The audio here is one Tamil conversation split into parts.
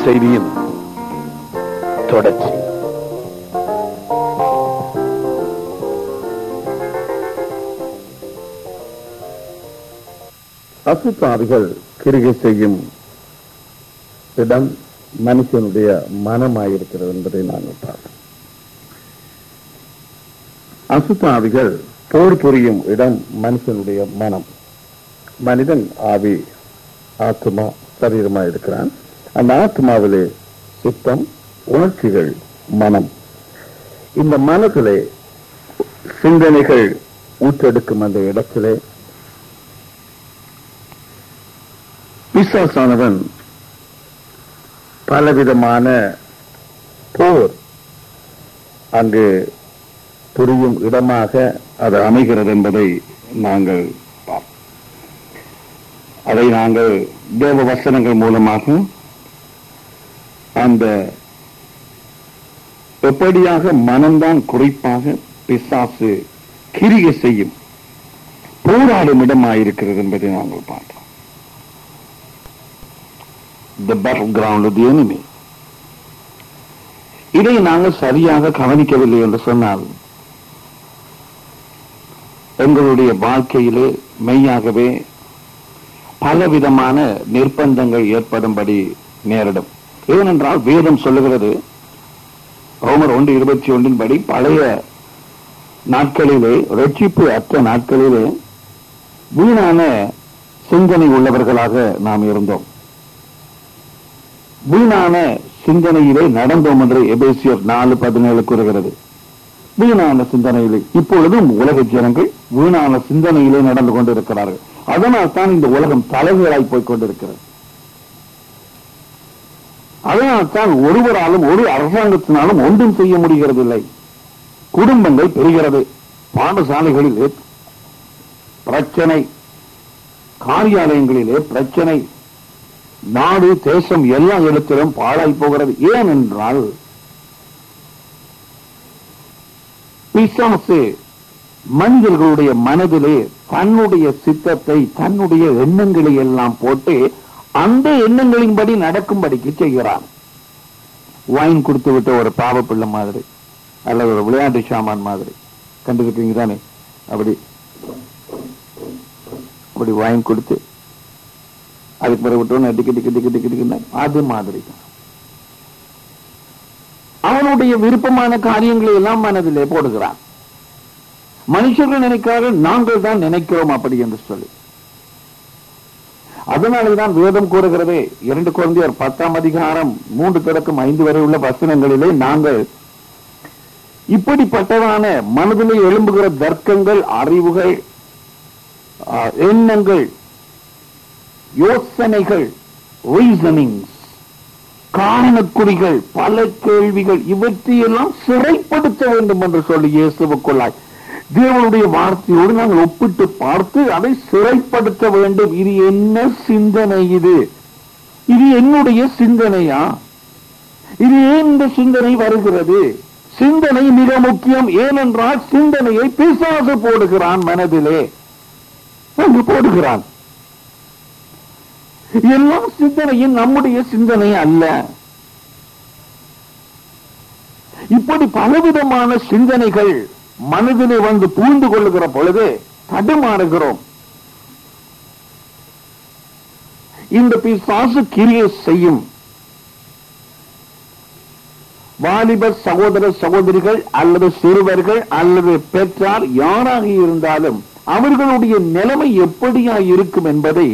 செய்தியின் தொடர்ச்சி அசுத்தாவிகள் கிரிகை செய்யும் இடம் மனுஷனுடைய மனமாயிருக்கிறது என்பதை நாங்கள் பார்த்தோம் அசுத்தாவிகள் போர் புரியும் இடம் மனுஷனுடைய மனம் மனிதன் ஆவி ஆத்மா சரீரமா இருக்கிறான் அந்த ஆத்மாவிலே சித்தம் உணர்ச்சிகள் மனம் இந்த மனத்திலே சிந்தனைகள் ஊற்றெடுக்கும் அந்த இடத்திலே பிசாசானவன் பலவிதமான போர் அங்கு புரியும் இடமாக அது அமைகிறது என்பதை நாங்கள் பார்ப்போம். அதை நாங்கள் தேவ வசனங்கள் மூலமாக அந்த எப்படியாக மனம்தான் குறிப்பாக பிசாசு கிரியை செய்யும் போராடும் இடமாயிருக்கிறது என்பதை நாங்கள் பார்த்தோம் the battle ground the enemy இதை நாங்கள் சரியாக கவனிக்கவில்லை என்று சொன்னால் எங்களுடைய வாழ்க்கையிலே மெய்யாகவே பலவிதமான நிர்பந்தங்கள் ஏற்படும்படி நேரிடும் ஏனென்றால் வேதம் சொல்லுகிறது ரோமர் ஒன்று இருபத்தி ஒன்றின் படி பழைய நாட்களிலே ரட்சிப்பு அற்ற நாட்களிலே வீணான சிந்தனை உள்ளவர்களாக நாம் இருந்தோம் வீணான சிந்தனையிலே நடந்தோம் என்று எபேசியர் நாலு பதினேழு கூறுகிறது வீணான சிந்தனையிலே இப்பொழுதும் உலக ஜனங்கள் வீணான சிந்தனையிலே நடந்து கொண்டிருக்கிறார்கள் அதனால் தான் இந்த உலகம் தலைகளாய் போய் கொண்டிருக்கிறது அதனால் தான் ஒருவராலும் ஒரு அரசாங்கத்தினாலும் ஒன்றும் செய்ய முடிகிறதில்லை குடும்பங்கள் பெறுகிறது பாடசாலைகளிலே பிரச்சனை காரியாலயங்களிலே பிரச்சனை நாடு தேசம் எல்லா இடத்திலும் பாழாய் போகிறது ஏனென்றால் பிசாசு மனிதர்களுடைய மனதிலே தன்னுடைய சித்தத்தை தன்னுடைய எண்ணங்களை எல்லாம் போட்டு அந்த எண்ணங்களின்படி நடக்கும்படிக்கு செய்கிறான் வைன் கொடுத்து விட்ட ஒரு பாவ பிள்ளை மாதிரி அல்லது ஒரு விளையாட்டு சாமான் மாதிரி கண்டிருக்கீங்க தானே அப்படி அப்படி வைன் கொடுத்து அதுக்கு பிறகு விட்டோன்னு டிக்கு டிக்கு டிக்கு டிக்கு டிக்குன்னு அது மாதிரி தான் அவனுடைய விருப்பமான காரியங்களை எல்லாம் மனதிலே போடுகிறான் மனுஷர்கள் நினைக்கிறார்கள் நாங்கள் தான் நினைக்கிறோம் அப்படி என்று சொல்லி அதனால்தான் வேதம் கூறுகிறது இரண்டு குழந்தையர் பத்தாம் அதிகாரம் மூன்று தொடக்கம் ஐந்து வரை உள்ள வசனங்களிலே நாங்கள் இப்படிப்பட்டதான மனதிலே எழும்புகிற தர்க்கங்கள் அறிவுகள் ஆ, எண்ணங்கள் யோசனைகள் ரீசனிங்ஸ் காரணக்குறிகள் பல கேள்விகள் இவற்றையெல்லாம் சிறைப்படுத்த வேண்டும் என்று சொல்லி இயேசுவுக்குள்ளாய் தேவனுடைய வார்த்தையோடு நாங்கள் ஒப்பிட்டு பார்த்து அதை சிறைப்படுத்த வேண்டும் இது என்ன சிந்தனை இது இது என்னுடைய சிந்தனையா இது ஏன் இந்த சிந்தனை வருகிறது சிந்தனை மிக முக்கியம் ஏனென்றால் சிந்தனையை பிசாசு போடுகிறான் மனதிலே அங்கு போடுகிறான் எல்லா சிந்தனையும் நம்முடைய சிந்தனை அல்ல இப்படி பலவிதமான சிந்தனைகள் மனதிலே வந்து பூந்து கொள்ளுகிற பொழுது தடுமாறுகிறோம் இந்த பிசாசு கிரியை செய்யும் வாலிப சகோதர சகோதரிகள் அல்லது சிறுவர்கள் அல்லது பெற்றார் யாராக இருந்தாலும் அவர்களுடைய நிலைமை எப்படியா இருக்கும் என்பதை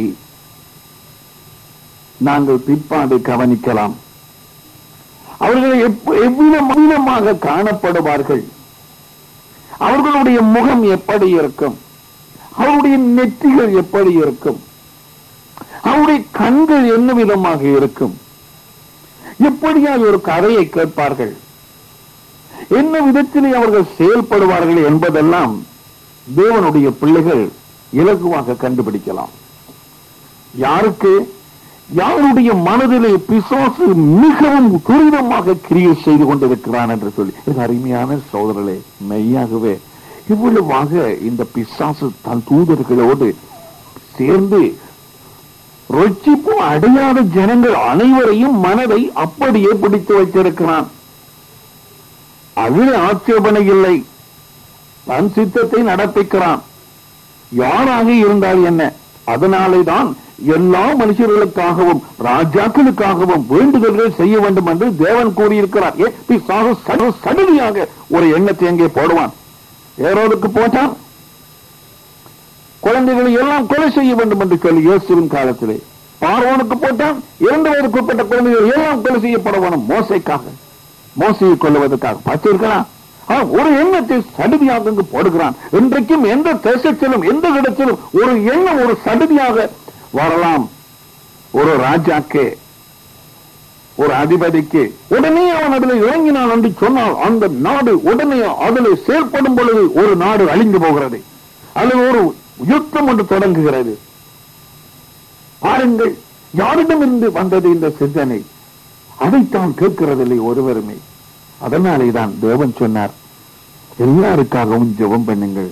நாங்கள் பிற்பாடு கவனிக்கலாம் அவர்கள் எப்ப- எவ்விதமாக காணப்படுவார்கள் அவர்களுடைய முகம் எப்படி இருக்கும் அவருடைய நெற்றிகள் எப்படி இருக்கும் அவருடைய கண்கள் என்ன விதமாக இருக்கும் எப்படியா ஒரு கதையை கேட்பார்கள் என்ன விதத்திலே அவர்கள் செயல்படுவார்கள் என்பதெல்லாம் தேவனுடைய பிள்ளைகள் இலகுவாக கண்டுபிடிக்கலாம் யாருக்கு யாருடைய மனதிலே பிசாசு மிகவும் துரிதமாக கிரியை செய்து கொண்டிருக்கிறான் என்று சொல்லி இது அருமையான சோதரர்களே மெய்யாகவே இவ்வளவாக இந்த பிசாசு தன் தூதர்களோடு சேர்ந்து ரட்சிப்பும் அடையாத ஜனங்கள் அனைவரையும் மனதை அப்படியே பிடித்து வைத்திருக்கிறான் அதில் ஆட்சேபனை இல்லை தன் சித்தத்தை நடப்பிக்கிறான் யாராக இருந்தால் என்ன அதனாலே தான் எல்லா மனுஷர்களுக்காகவும் ராஜாக்களுக்காகவும் வேண்டுதல்கள் செய்ய வேண்டும் என்று தேவன் கூறியிருக்கிறார் ஏ, பிசாசு சடு சடுதியாக ஒரு எண்ணத்தை அங்கே போடுவான் ஏரோதுக்கு போட்டான் குழந்தைகளை எல்லாம் கொலை செய்ய வேண்டும் என்று சொல்லி இயேசுவின் காலத்திலே பார்வோனுக்கு போட்டான் இரண்டு வயதுக்குட்பட்ட குழந்தைகள் எல்லாம் கொலை செய்யப்பட வேணும் மோசைக்காக மோசையை கொள்வதற்காக பார்த்திருக்கலாம் ஆ, ஒரு எண்ணத்தை சடுதியாக இங்கு போடுகிறான் இன்றைக்கும் எந்த தேசத்திலும் எந்த இடத்திலும் ஒரு எண்ணம் ஒரு சடுதியாக வரலாம் ஒரு ராஜாக்கு ஒரு அதிபதிக்கு உடனே அவன் அதில் இறங்கினான் என்று சொன்னால் அந்த நாடு உடனே அதில் செயல்படும் பொழுது ஒரு நாடு அழிந்து போகிறது அல்லது ஒரு யுத்தம் ஒன்று தொடங்குகிறது பாருங்கள் யாரிடமிருந்து வந்தது இந்த சிந்தனை அதைத்தான் கேட்கிறதில்லை ஒருவருமே அதனாலே தான் தேவன் சொன்னார் எல்லாருக்காகவும் ஜெபம் பண்ணுங்கள்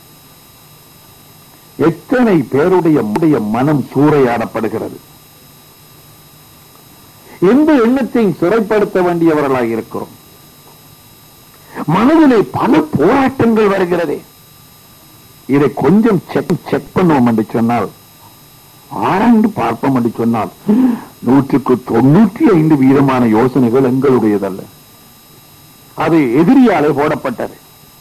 எத்தனை பேருடைய உடைய மனம் சூறையாடப்படுகிறது எந்த எண்ணத்தையும் சிறைப்படுத்த வேண்டியவர்களாக இருக்கிறோம் மனதிலே பல போராட்டங்கள் வருகிறதே இதை கொஞ்சம் செக் செக் பண்ணுவோம் என்று சொன்னால் ஆராய்ந்து பார்ப்போம் என்று சொன்னால் நூற்றுக்கு தொண்ணூற்றி ஐந்து வீதமான யோசனைகள் எங்களுடையதல்ல அது எதிரியாலே போடப்பட்டது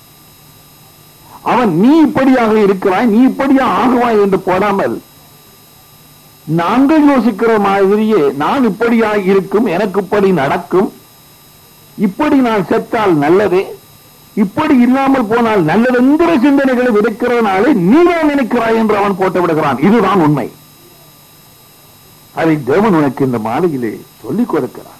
அவன் நீ இப்படியாக இருக்கிறாய் நீ இப்படியா ஆகுவாய் என்று போடாமல் நாங்கள் யோசிக்கிற மாதிரியே நான் இப்படியா இருக்கும் எனக்கு இப்படி நடக்கும் இப்படி நான் செத்தால் நல்லதே இப்படி இல்லாமல் போனால் நல்லது என்கிற சிந்தனைகளை விதைக்கிறதுனாலே நீதான் நினைக்கிறாய் என்று அவன் போட்டு விடுகிறான் இதுதான் உண்மை அதை தேவன் உனக்கு இந்த மாலையிலே சொல்லிக் கொடுக்கிறார்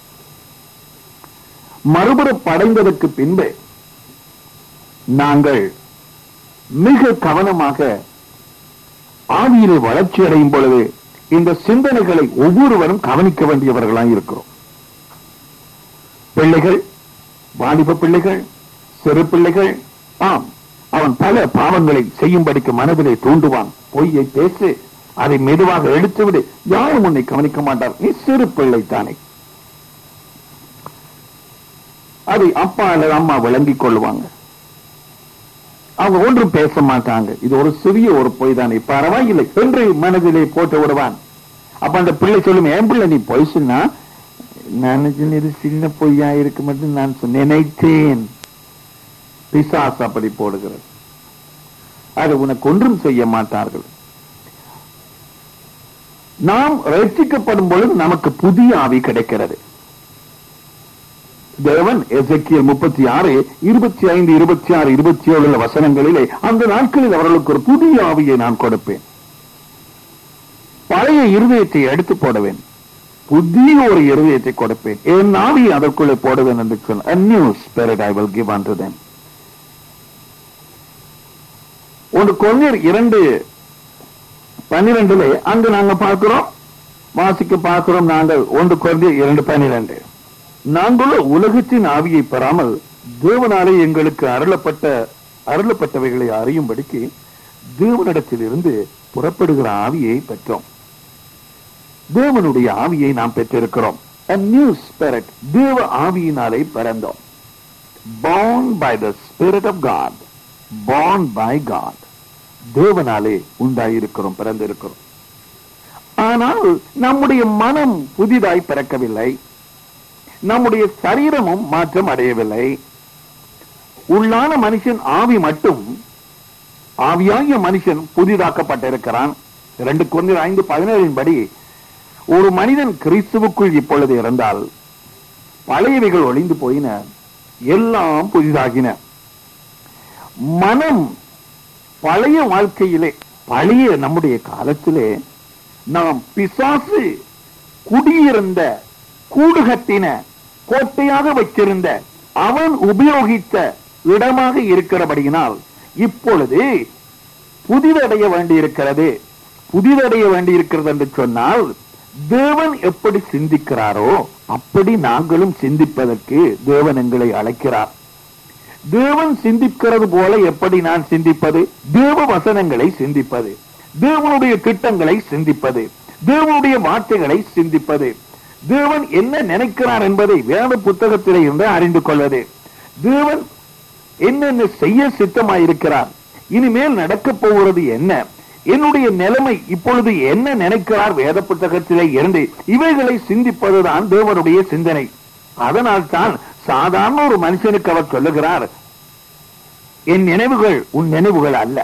மறுபுறம் படைந்ததற்கு பின்பு நாங்கள் மிக கவனமாக ஆவியிலே வளர்ச்சி அடையும் பொழுது இந்த சிந்தனைகளை ஒவ்வொருவரும் கவனிக்க வேண்டியவர்களாய் இருக்கிறோம் பிள்ளைகள் வாலிப பிள்ளைகள் சிறு பிள்ளைகள் ஆம் அவன் பல பாவங்களை செய்யும்படிக்கு மனதிலே தூண்டுவான் பொய்யை பேசு அதை மெதுவாக எடுத்துவிடு யாரும் உன்னை கவனிக்க மாட்டார் நீ சிறு பிள்ளை தானே அதை அப்பா அல்லது அம்மா விளங்கிக் கொள்வாங்க அவங்க ஒன்றும் பேச மாட்டாங்க இது ஒரு சிறிய ஒரு பொய் தானே பரவாயில்லை என்று மனதிலே போட்டு விடுவான் அப்ப அந்த பிள்ளை சொல்லும் என் பிள்ளை நீ பொய் சொன்னா நினைச்சு இது சின்ன பொய்யா இருக்கு மட்டும் நான் சொன்ன- நினைத்தேன் பிசாசு அப்படி போடுகிறது அது உனக்கு ஒன்றும் செய்ய மாட்டார்கள் நாம் ரட்சிக்கப்படும் பொழுது நமக்கு புதிய ஆவி கிடைக்கிறது தேவன் எசக்கியல் முப்பத்தி ஆறு இருபத்தி ஐந்து இருபத்தி ஆறு இருபத்தி ஏழு வசனங்களிலே அந்த நாட்களில் அவர்களுக்கு ஒரு புதிய ஆவியை நான் கொடுப்பேன் பழைய இருதயத்தை எடுத்து போடுவேன் புதிய ஒரு இருதயத்தை கொடுப்பேன் என் ஆவியை அதற்குள்ளே போடுவேன் என்று சொன்ன a new spirit I will give unto them ஒரு கொள்ளையர் இரண்டு பன்னிரெண்டுல அங்கு நாங்க பார்க்கிறோம் வாசிக்க பார்க்கிறோம் நாங்கள் ஒன்று குறைந்த இரண்டு பன்னிரண்டு நாங்களோ உலகத்தின் ஆவியை பெறாமல் தேவனாலே எங்களுக்கு அருளப்பட்ட அருளப்பட்டவைகளை அறியும்படிக்கு தேவனிடத்திலிருந்து புறப்படுகிற ஆவியை பெற்றோம் தேவனுடைய ஆவியை நாம் பெற்றிருக்கிறோம் a new spirit தேவ ஆவியினாலே பிறந்தோம் born by the spirit of god born by god தேவனாலே உண்டாயிருக்கிறோம் பிறந்திருக்கிறோம் ஆனால் நம்முடைய மனம் புதிதாய் பிறக்கவில்லை நம்முடைய சரீரமும் மாற்றம் அடையவில்லை உள்ளான மனுஷன் ஆவி மட்டும் ஆவியாகிய மனுஷன் புதிதாக்கப்பட்டிருக்கிறான் இரண்டு குழந்தை ஐந்து பதினேழின் படி ஒரு மனிதன் கிறிஸ்துவுக்குள் இப்பொழுது இருந்தால் பழையவைகள் ஒளிந்து போயின எல்லாம் புதிதாகின மனம் பழைய வாழ்க்கையிலே பழைய நம்முடைய காலத்திலே நாம் பிசாசு குடியிருந்த கூடு கட்டின கோட்டையாக வைத்திருந்த அவன் உபயோகித்த இடமாக இருக்கிறபடியினால் இப்பொழுது புதிதடைய வேண்டியிருக்கிறது புதிதடைய வேண்டியிருக்கிறது என்று சொன்னால் தேவன் எப்படி சிந்திக்கிறாரோ அப்படி நாங்களும் சிந்திப்பதற்கு தேவன் எங்களை அழைக்கிறார் தேவன் சிந்திக்கிறது போல எப்படி நான் சிந்திப்பது தேவ வசனங்களை சிந்திப்பது தேவனுடைய திட்டங்களை சிந்திப்பது தேவனுடைய வார்த்தைகளை சிந்திப்பது தேவன் என்ன நினைக்கிறார் என்பதை வேத புத்தகத்திலே இருந்து அறிந்து கொள்வது தேவன் என்னென்ன செய்ய சித்தமாயிருக்கிறார் இனிமேல் நடக்கப் போகிறது என்ன என்னுடைய நிலைமை இப்பொழுது என்ன நினைக்கிறார் வேத புத்தகத்திலே இருந்து இவைகளை சிந்திப்பதுதான் தேவனுடைய சிந்தனை அதனால் தான் சாதாரண ஒரு மனுஷனுக்கு அவர் சொல்லுகிறார் என் நினைவுகள் உன் நினைவுகள் அல்ல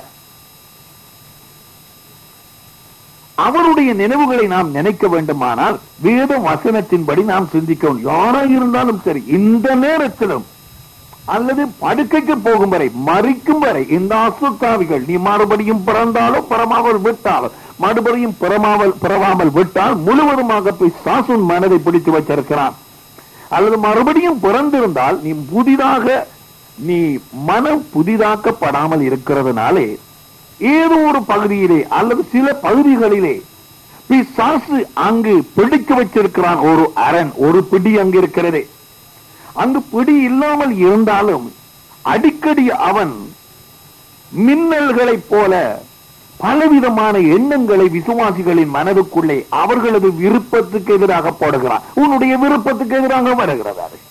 அவருடைய நினைவுகளை நாம் நினைக்க வேண்டுமானால் வேத வசனத்தின்படி நாம் சிந்திக்கணும் யாரா இருந்தாலும் சரி இந்த நேரத்திலும் அல்லது படுக்கைக்கு போகும் வரை மறிக்கும் வரை இந்த அசுத்தாவிகள் நீ மறுபடியும் பிறந்தாலும் பிறமாமல் விட்டாலும் மறுபடியும் பிறமாமல் பிறவாமல் விட்டால் முழுவதுமாக போய் சாசுன் மனதை பிடித்து வச்சிருக்கிறான் அல்லது மறுபடியும் பிறந்திருந்தால் நீ புதிதாக நீ மனம் புதிதாக்கப்படாமல் இருக்கிறதுனாலே ஏதோ ஒரு பகுதியிலே அல்லது சில பகுதிகளிலே பிசாசு அங்கு பிடிக்க வச்சிருக்கிறான் ஒரு அரண் ஒரு பிடி அங்கு இருக்கிறது அங்கு பிடி இல்லாமல் இருந்தாலும் அடிக்கடி அவன் மின்னல்களைப் போல பலவிதமான எண்ணங்களை விசுவாசிகளின் மனதுக்குள்ளே அவர்களது விருப்பத்துக்கு எதிராக போடுகிறான் உன்னுடைய விருப்பத்துக்கு எதிராக வருகிறது அது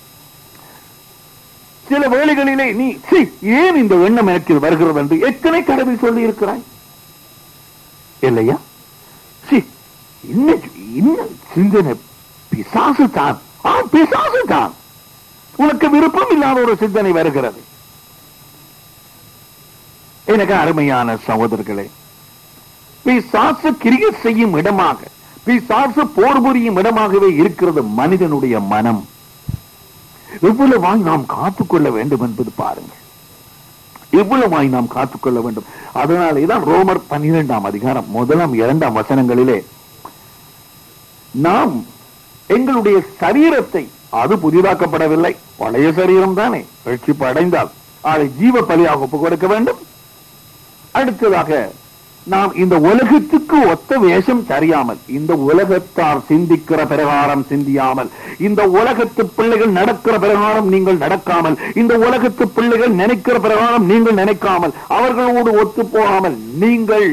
சில வேளைகளிலே நீ "சீ, ஏன் இந்த எண்ணம் எனக்கு வருகிறது என்று எத்தனை கடமை சொல்லி இருக்கிறாய் இல்லையா சீ, என்ன என்ன சிந்தனை பிசாசு தான் ஆ, பிசாசு தான் உனக்கு விருப்பம் இல்லாத ஒரு சிந்தனை வருகிறது எனக்கு அருமையான சகோதரர்களே பிசாசு கிரியை செய்யும் இடமாக பிசாசு போர் புரியும் இடமாகவே இருக்கிறது மனிதனுடைய மனம் எவ்வளவாய் நாம் காத்துக்கொள்ள வேண்டும் என்பது பாருங்கள் எவ்வளவாய் நாம் காத்துக்கொள்ள வேண்டும் அதனாலேதான் ரோமர் பன்னிரெண்டாம் அதிகாரம் முதலாம் இரண்டாம் வசனங்களிலே நாம் எங்களுடைய சரீரத்தை அது புதிதாக்கப்படவில்லை பழைய சரீரம் தானே ரட்சிப்பு அடைந்தால் அதை ஜீவ பலியாக ஒப்புக் கொடுக்க வேண்டும் அடுத்ததாக நாம் இந்த உலகத்துக்கு ஒத்த வேஷம் தெரியாமல் இந்த உலகத்தார் சிந்திக்கிற பிரகாரம் சிந்தியாமல் இந்த உலகத்து பிள்ளைகள் நடக்கிற பிரகாரம் நீங்கள் நடக்காமல் இந்த உலகத்து பிள்ளைகள் நினைக்கிற பிரகாரம் நீங்கள் நினைக்காமல் அவர்களோடு ஒத்து போகாமல் நீங்கள்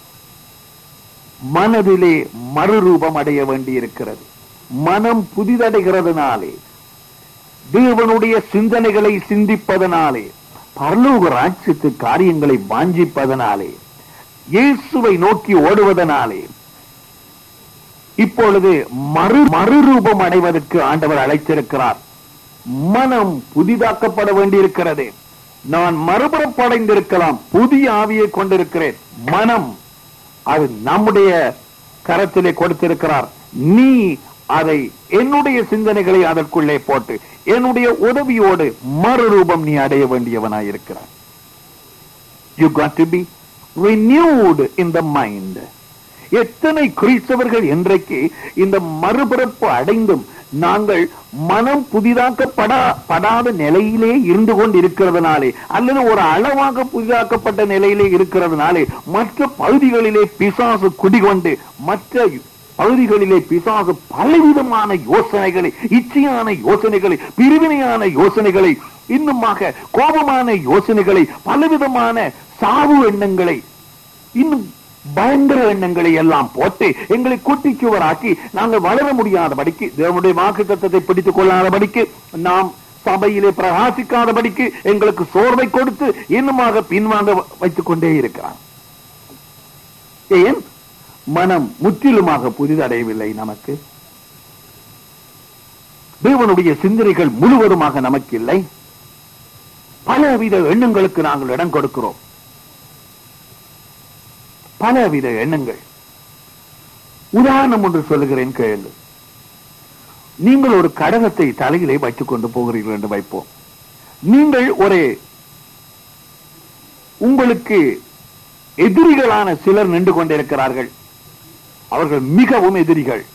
மனதிலே மறுரூபம் அடைய வேண்டியிருக்கிறது மனம் புதிதடைகிறதுனாலே தேவனுடைய சிந்தனைகளை சிந்திப்பதனாலே பரலோக ராட்சியத்து காரியங்களை வாஞ்சிப்பதனாலே இயேசுவை நோக்கி ஓடுவதனாலே இப்பொழுது மறு மறுரூபம் அடைவதற்கு ஆண்டவர் அழைத்திருக்கிறார் மனம் புதிதாக்கப்பட வேண்டியிருக்கிறது நான் மறுபுறப்படைந்திருக்கலாம் புதிய ஆவியை கொண்டிருக்கிறேன் மனம் அது நம்முடைய கரத்திலே கொடுத்திருக்கிறார் நீ அதை என்னுடைய சிந்தனைகளை அதற்குள்ளே போட்டு என்னுடைய உதவியோடு மறுரூபம் நீ அடைய வேண்டியவனாயிருக்கிறார் you got to be renewed in the mind எத்தனை கிறிஸ்தவர்கள் இன்றைக்கு இந்த மறுபிறப்பு அடைந்தும் நாங்கள் மனம் புதிதாக்கப்படா படாத நிலையிலே இருந்து கொண்டு இருக்கிறதுனாலே அல்லது ஒரு அளவாக புதிதாக்கப்பட்ட நிலையிலே இருக்கிறதுனாலே மற்ற பகுதிகளிலே பிசாசு குடிகொண்டு மற்ற பகுதிகளிலே பிசாசு பலவிதமான யோசனைகளை இச்சையான யோசனைகளை பிரிவினையான யோசனைகளை இன்னுமாக கோபமான யோசனைகளை பலவிதமான சாவு எண்ணங்களை இன்னும் பயங்கர எண்ணங்களை எல்லாம் போட்டு எங்களை குட்டிச்சுவராக்கி நாங்கள் வளர முடியாதபடிக்கு தேவனுடைய வாக்கு தத்தத்தை பிடித்துக் கொள்ளாதபடிக்கு நாம் சபையிலே பிரகாசிக்காதபடிக்கு எங்களுக்கு சோர்வை கொடுத்து இன்னுமாக பின்வாங்க வைத்துக் கொண்டே இருக்கிறார் ஏன் மனம் முற்றிலுமாக புதிதடையவில்லை நமக்கு தேவனுடைய சிந்தனைகள் முழுவதுமாக நமக்கு இல்லை பலவித எண்ணங்களுக்கு நாங்கள் இடம் கொடுக்கிறோம் பலவித எண்ணங்கள் உதாரணம் ஒன்று சொல்லுகிறேன் கேளு நீங்கள் ஒரு கடகத்தை தலையிலே வைத்துக் கொண்டு போகிறீர்கள் என்று வைப்போம் நீங்கள் ஒரு உங்களுக்கு எதிரிகளான சிலர் நின்று கொண்டிருக்கிறார்கள் அவர்கள் மிகவும் எதிரிகள்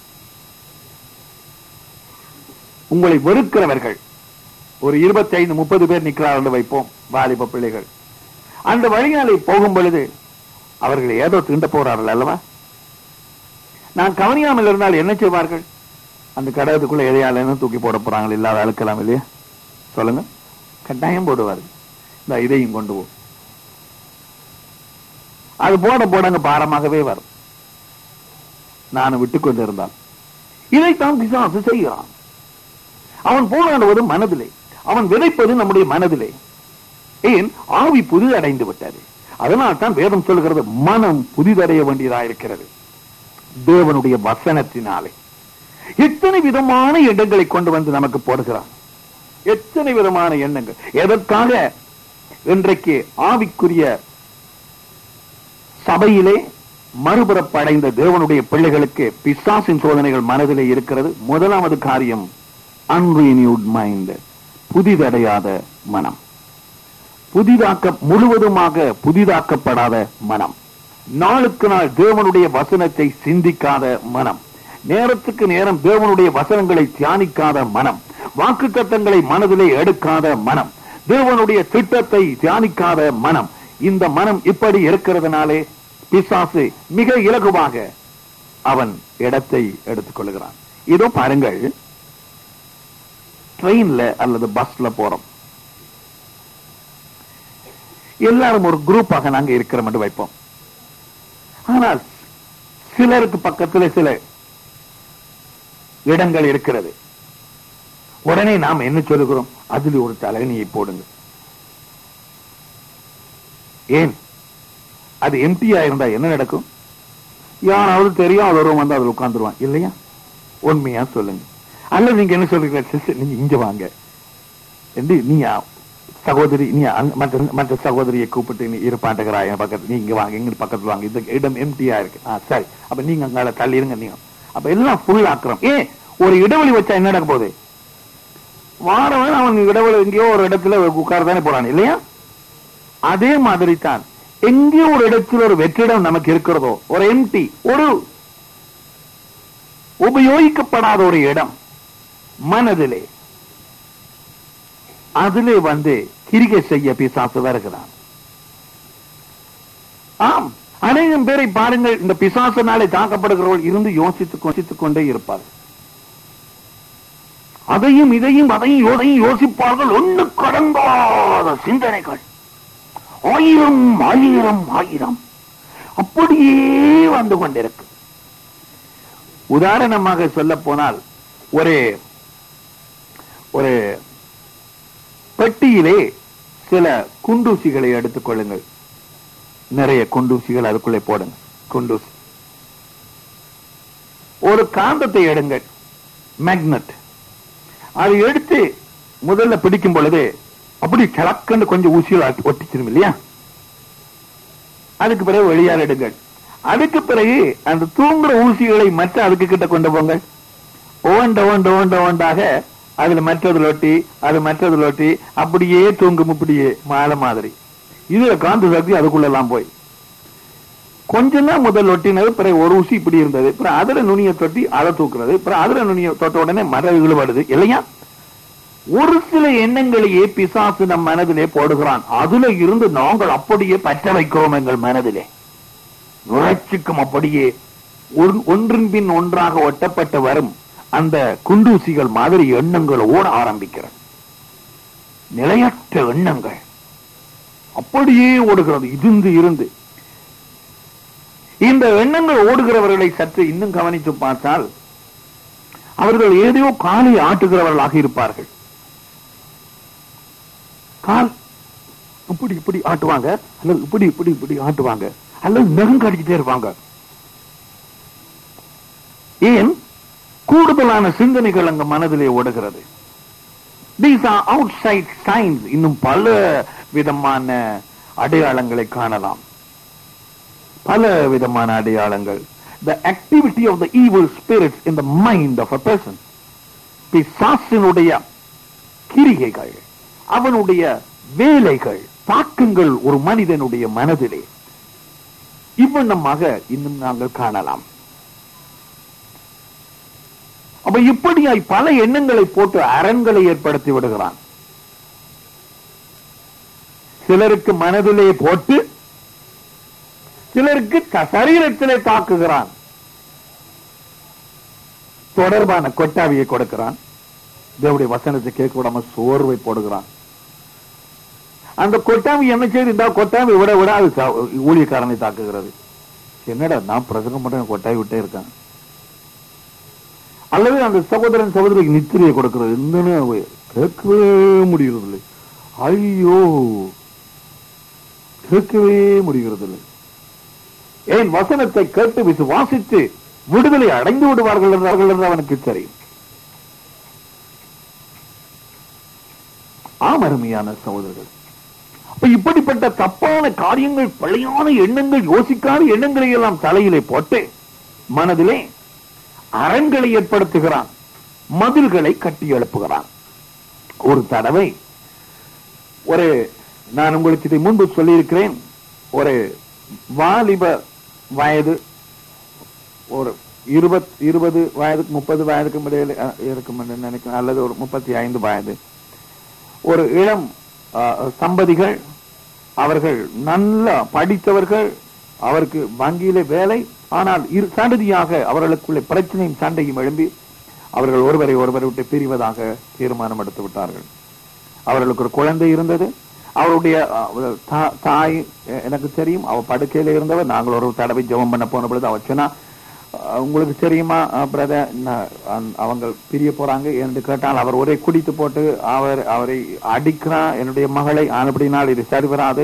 உங்களை வெறுக்கிறவர்கள் ஒரு இருபத்தி ஐந்து முப்பது பேர் நிற்கிறார்கள் என்று வைப்போம் வாலிப பிள்ளைகள் அந்த வழியாலை போகும் பொழுது அவர்கள் ஏதோ தீண்ட போறார்கள் அல்லவா நான் கவனியாமல் இருந்தால் என்ன செய்வார்கள் அந்த கடகத்துக்குள்ள எதையால தூக்கி போட போறாங்க இல்லாத அழுக்கலாம் இல்லையா சொல்லுங்க கட்டாயம் போடுவார்கள் இந்த இதையும் கொண்டு போ அது போட போட அங்க பாரமாகவே வரும் நான் விட்டுக் கொண்டிருந்தான் இதைத்தான் பிசாசு செய்கிறான் அவன் போராடுவது மனதிலே அவன் விதைப்பது நம்முடைய மனதிலே ஏன் ஆவி புதிதடைந்து விட்டது அதனால் தான் வேதம் சொல்கிறது மனம் புதிதடைய வேண்டியதாயிருக்கிறது தேவனுடைய வசனத்தினாலே எத்தனை விதமான எண்ணங்களை கொண்டு வந்து நமக்கு போடுகிறான் எத்தனை விதமான எண்ணங்கள் எதற்காக இன்றைக்கு ஆவிக்குரிய சபையிலே மறுபுறப்படைந்த தேவனுடைய பிள்ளைகளுக்கு பிசாசின் சோதனைகள் மனதிலே இருக்கிறது முதலாவது காரியம் அன்ரீனியூட் மைண்ட் புதிதடையாத மனம் புதிதாக்க முழுவதுமாக புதிதாக்கப்படாத மனம் நாளுக்கு நாள் தேவனுடைய வசனத்தை சிந்திக்காத மனம் நேரத்துக்கு நேரம் தேவனுடைய வசனங்களை தியானிக்காத மனம் வாக்கு தத்தங்களை மனதிலே எடுக்காத மனம் தேவனுடைய திட்டத்தை தியானிக்காத மனம் இந்த மனம் இப்படி இருக்கிறதுனாலே பிசாசு மிக இலகுவாக அவன் இடத்தை எடுத்துக் கொள்கிறான் இதோ பாருங்கள் ட்ரெயின்ல அல்லது பஸ்ல போறோம் எல்லாரும் ஒரு குரூப்பாக நாங்க இருக்கிறோம் என்று வைப்போம் ஆனால் சிலருக்கு பக்கத்தில் சில இடங்கள் இருக்கிறது உடனே நாம் என்ன சொல்லுகிறோம் அதில் ஒரு தலையணியை போடுங்க ஏன் அது எம்டியா இருந்தா என்ன நடக்கும் யாராவது தெரியும் அவரும் வந்து அதில் உட்கார்ந்துருவான் இல்லையா உண்மையா சொல்லுங்க அல்லது நீங்க என்ன சொல்றீங்க சிஸ்டர் நீங்க இங்க வாங்க என்று நீங்க சகோதரி நீ அங்க- மற்ற மற்ற சகோதரியை கூப்பிட்டு நீ இருப்பாட்டுக்கிறா என் பக்கத்து நீ இங்க வாங்க எங்க பக்கத்துல வாங்க இந்த இடம் எம்டியா இருக்கு ஆ சரி அப்ப நீங்க அங்கால தள்ளி இருங்க நீங்க அப்ப எல்லாம் ஃபுல் ஆக்குறோம் ஏன் ஒரு இடைவெளி வச்சா என்ன நடக்க போகுது வாரவன் அவன் இடைவெளி எங்கேயோ ஒரு இடத்துல உட்கார்தானே போறான் இல்லையா அதே மாதிரி தான் எங்கேயோ ஒரு இடத்துல ஒரு வெற்றிடம் நமக்கு இருக்கிறதோ ஒரு எம்டி ஒரு உபயோகிக்கப்படாத ஒரு இடம் மனதிலே அதிலே வந்து கிரிகை செய்ய பிசாசு வருகிறான் ஆம் அநேகம் பேரை பாருங்கள் இந்த பிசாசனாலே தாக்கப்படுகிறவர்கள் இருந்து யோசித்துக் யோசித்துக் கொண்டே இருப்பார்கள் அதையும் இதையும் அதையும் யோதையும் யோசிப்பார்கள் ஒண்ணு கடங்காத சிந்தனைகள் ஆயிரம் ஆயிரம் ஆயிரம் அப்படியே வந்து கொண்டிருக்கு உதாரணமாக சொல்ல போனால் ஒரு ஒரு பெட்டியிலே சில குண்டூசிகளை எடுத்துக் கொள்ளுங்கள் நிறைய குண்டூசிகள் அதுக்குள்ளே போடுங்க குண்டூசி ஒரு காந்தத்தை எடுங்கள் மேக்னட் அதை எடுத்து முதல்ல பிடிக்கும் பொழுது அப்படி கிழக்கன்னு கொஞ்சம் ஊசியில் ஆட்டி- ஒட்டிச்சிரும் இல்லையா அதுக்கு பிறகு வெளியார் எடுங்கள் அதுக்கு பிறகு அந்த தூங்குற ஊசிகளை மற்ற அதுக்கு கிட்ட கொண்டு போங்கள் ஓண்ட ஓண்ட ஓண்ட ஓண்டாக அதுல மற்றதுல ஒட்டி அது மற்றதுல ஒட்டி அப்படியே தூங்கும் இப்படியே மாலை மாதிரி இதுல காந்த சக்தி அதுக்குள்ள எல்லாம் போய் கொஞ்சம் தான் முதல் ஒட்டினது பிறகு ஒரு ஊசி இப்படி இருந்தது பிறகு அதுல நுனியை தொட்டி அதை தூக்குறது பிறகு அதுல நுனியை தொட்ட உடனே மர இழுபடுது இல்லையா ஒரு சில எண்ணங்களையே பிசாசு நம் மனதிலே போடுகிறான் அதுல இருந்து நாங்கள் அப்படியே பற்ற வைக்கிறோம் எங்கள் மனதிலே நுழைச்சுக்கும் அப்படியே ஒன்- ஒன்றின் பின் ஒன்றாக ஒட்டப்பட்டு வரும் அந்த குண்டூசிகள் மாதிரி எண்ணங்கள் ஓட ஆரம்பிக்கிறது நிலையற்ற எண்ணங்கள் அப்படியே ஓடுகிறது இருந்து இருந்து இந்த எண்ணங்கள் ஓடுகிறவர்களை சற்று இன்னும் கவனித்து பார்த்தால் அவர்கள் ஏதோ காலை ஆட்டுகிறவர்களாக இருப்பார்கள் கால் இப்படி இப்படி ஆட்டுவாங்க அல்லது இப்படி இப்படி இப்படி ஆட்டுவாங்க அல்லது நகம் கடிச்சிட்டே இருப்பாங்க ஏன் கூடுதலான சிந்தனைகள் அங்க மனதிலே ஓடுகிறது these are outside signs இன்னும் பல விதமான அடையாளங்களை காணலாம் பல விதமான அடையாளங்கள் the activity of the evil spirits in the mind of a person பிசாசினுடைய கிரிகைகள் அவனுடைய வேலைகள் தாக்கங்கள் ஒரு மனிதனுடைய மனதிலே இவ்வண்ணமாக இன்னும் நாங்கள் காணலாம் அப்ப இப்படியாய் பல எண்ணங்களை போட்டு அரண்களை ஏற்படுத்தி விடுகிறான் சிலருக்கு மனதிலே போட்டு சிலருக்கு த- சரீரத்திலே தாக்குகிறான் தொடர்பான கொட்டாவியை கொடுக்கிறான் தேவனுடைய வசனத்தை கேட்க விடாம சோர்வை போடுகிறான் அந்த கொட்டாவி என்ன செய்து இந்த கொட்டாவி விட விட அது சா- ஊழியக்காரனை தாக்குகிறது என்னடா நான் பிரசங்கம் பண்றேன் கொட்டாவி விட்டே இருக்கேன் அல்லது அந்த சகோதரன் சகோதரிக்கு நித்திரையை கொடுக்கிறது என்னன்னு அவ கேட்கவே முடிகிறதில்லை ஐயோ கேட்கவே முடிகிறதில்லை ஏன் வசனத்தை கேட்டு விசுவாசித்து விடுதலை அடைந்து விடுவார்கள் என்றார்கள் என்று அவனுக்கு தெரியும் ஆம் அருமையான சகோதரர்கள் அப்ப இப்படிப்பட்ட தப்பான காரியங்கள் பழையான எண்ணங்கள் யோசிக்காத எண்ணங்களை எல்லாம் தலையிலே போட்டு மனதிலே அரண்களை ஏற்படுத்துகிறான் மதில்களை கட்டி எழுப்புகிறான் ஒரு தடவை ஒரு நான் உங்களுக்கு இதை முன்பு சொல்லியிருக்கிறேன் ஒரு வாலிப வயது ஒரு இருபத் இருபது வயதுக்கு முப்பது வயதுக்கு இடையில அஹ், இருக்கும் என்று நினைக்கிறேன் அல்லது ஒரு முப்பத்தி ஐந்து வயது ஒரு இளம் அஹ், தம்பதிகள் அவர்கள் நல்ல படித்தவர்கள் அவருக்கு வங்கியிலே வேலை ஆனால் இரு சந்ததியாக அவர்களுக்குள்ளே பிரச்சனையும் சண்டையும் எழும்பி அவர்கள் ஒருவரை ஒருவரை விட்டு பிரிவதாக தீர்மானம் எடுத்து விட்டார்கள் அவர்களுக்கு ஒரு குழந்தை இருந்தது அவருடைய அஹ், தா- தாய் எ- எனக்கு தெரியும் அவ படுக்கையில இருந்தவர் நாங்கள் ஒரு தடவை ஜெபம் பண்ண போன பொழுது அவ சொன்னா அஹ், உங்களுக்கு தெரியுமா பிரதர் அவங்க பிரிய போறாங்க என்று கேட்டால் அவர் ஒரே குடித்து போட்டு அவர் அவரை அடிக்கிறார் என்னுடைய மகளை ஆனபடினால் இது சரி வராது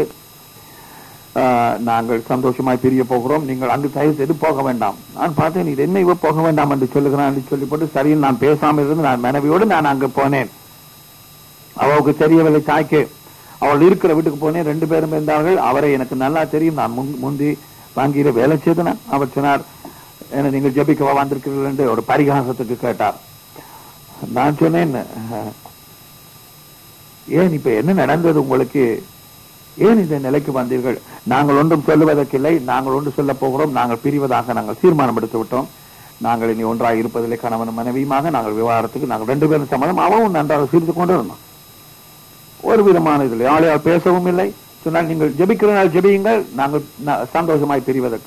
அஹ், நாங்கள் சந்தோஷமாய் பிரிய போகிறோம் நீங்கள் அங்கு தயவு செய்து போக வேண்டாம் நான் பார்த்தேன் இது என்ன இவ போக வேண்டாம் என்று சொல்லுகிறான் என்று சொல்லி போட்டு சரி நான் பேசாமல் இருந்து நான் மனைவியோடு நான் அங்கு போனேன் அவளுக்கு தெரியவில்லை தாய்க்கு அவள் இருக்கிற வீட்டுக்கு போனேன் ரெண்டு பேரும் இருந்தார்கள் அவரை எனக்கு நல்லா தெரியும் நான் முன்- முந்தி வங்கியில வேலை செய்தேன் அவர் சொன்னார் என்ன நீங்கள் ஜெபிக்கவா வந்திருக்கிறீர்கள் என்று ஒரு பரிகாசத்துக்கு கேட்டார் நான் சொன்னேன் "அஹ், ஏன் இப்ப என்ன நடந்தது உங்களுக்கு ஏன் இந்த நிலைக்கு வந்தீர்கள் நாங்கள் ஒன்றும் சொல்லுவதற்கில்லை நாங்கள் ஒன்று சொல்ல போகிறோம் நாங்கள் பிரிவதாக நாங்கள் தீர்மானம் எடுத்து விட்டோம் நாங்கள் இனி ஒன்றாக இருப்பதில்லை கணவன் மனைவியுமாக நாங்கள் விவாகரத்துக்கு நாங்கள் ரெண்டு பேரும் சம்மதம் அவவும் நன்றாக சிரித்து கொண்டு இருந்தோம் ஒரு விதமான இதில் ஆளையால் பேசவும் இல்லை சொன்னால் நீங்கள் ஜெபிக்கிறனால் ஜெபியுங்கள் நாங்கள் ந- சந்தோஷமாய் பிரிவதற்கு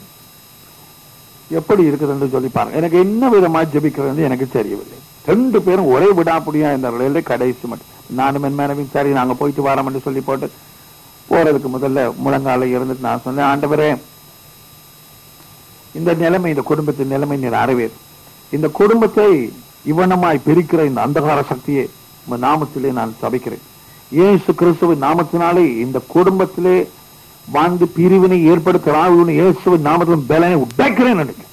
எப்படி இருக்குது என்று சொல்லி பாருங்க எனக்கு என்ன விதமாய் ஜெபிக்கிறது என்று எனக்கு தெரியவில்லை ரெண்டு பேரும் ஒரே விடாப்புடியா இருந்தார்கள் இல்லை கடைசி மட்டும் நானும் என் மனைவியும் சரி நாங்க போயிட்டு வரோம் என்று சொல்லி போட்டு போறதுக்கு முதல்ல முழங்கால இருந்துட்டு நான் சொன்னேன் ஆண்டவரே இந்த நிலைமை இந்த குடும்பத்தின் நிலைமை நீர் அறிவீர் இந்த குடும்பத்தை இவனமாய் பிரிக்கிற இந்த அந்தகார சக்தியை உமது நாமத்திலே நான் சபிக்கிறேன் இயேசு கிறிஸ்துவின் நாமத்தினாலே இந்த குடும்பத்திலே வாழ்ந்து பிரிவினை ஏற்படுத்துகிறான் இயேசுவின் நாமத்திலும் பலனை உடைக்கிறேன் நினைக்கிறேன்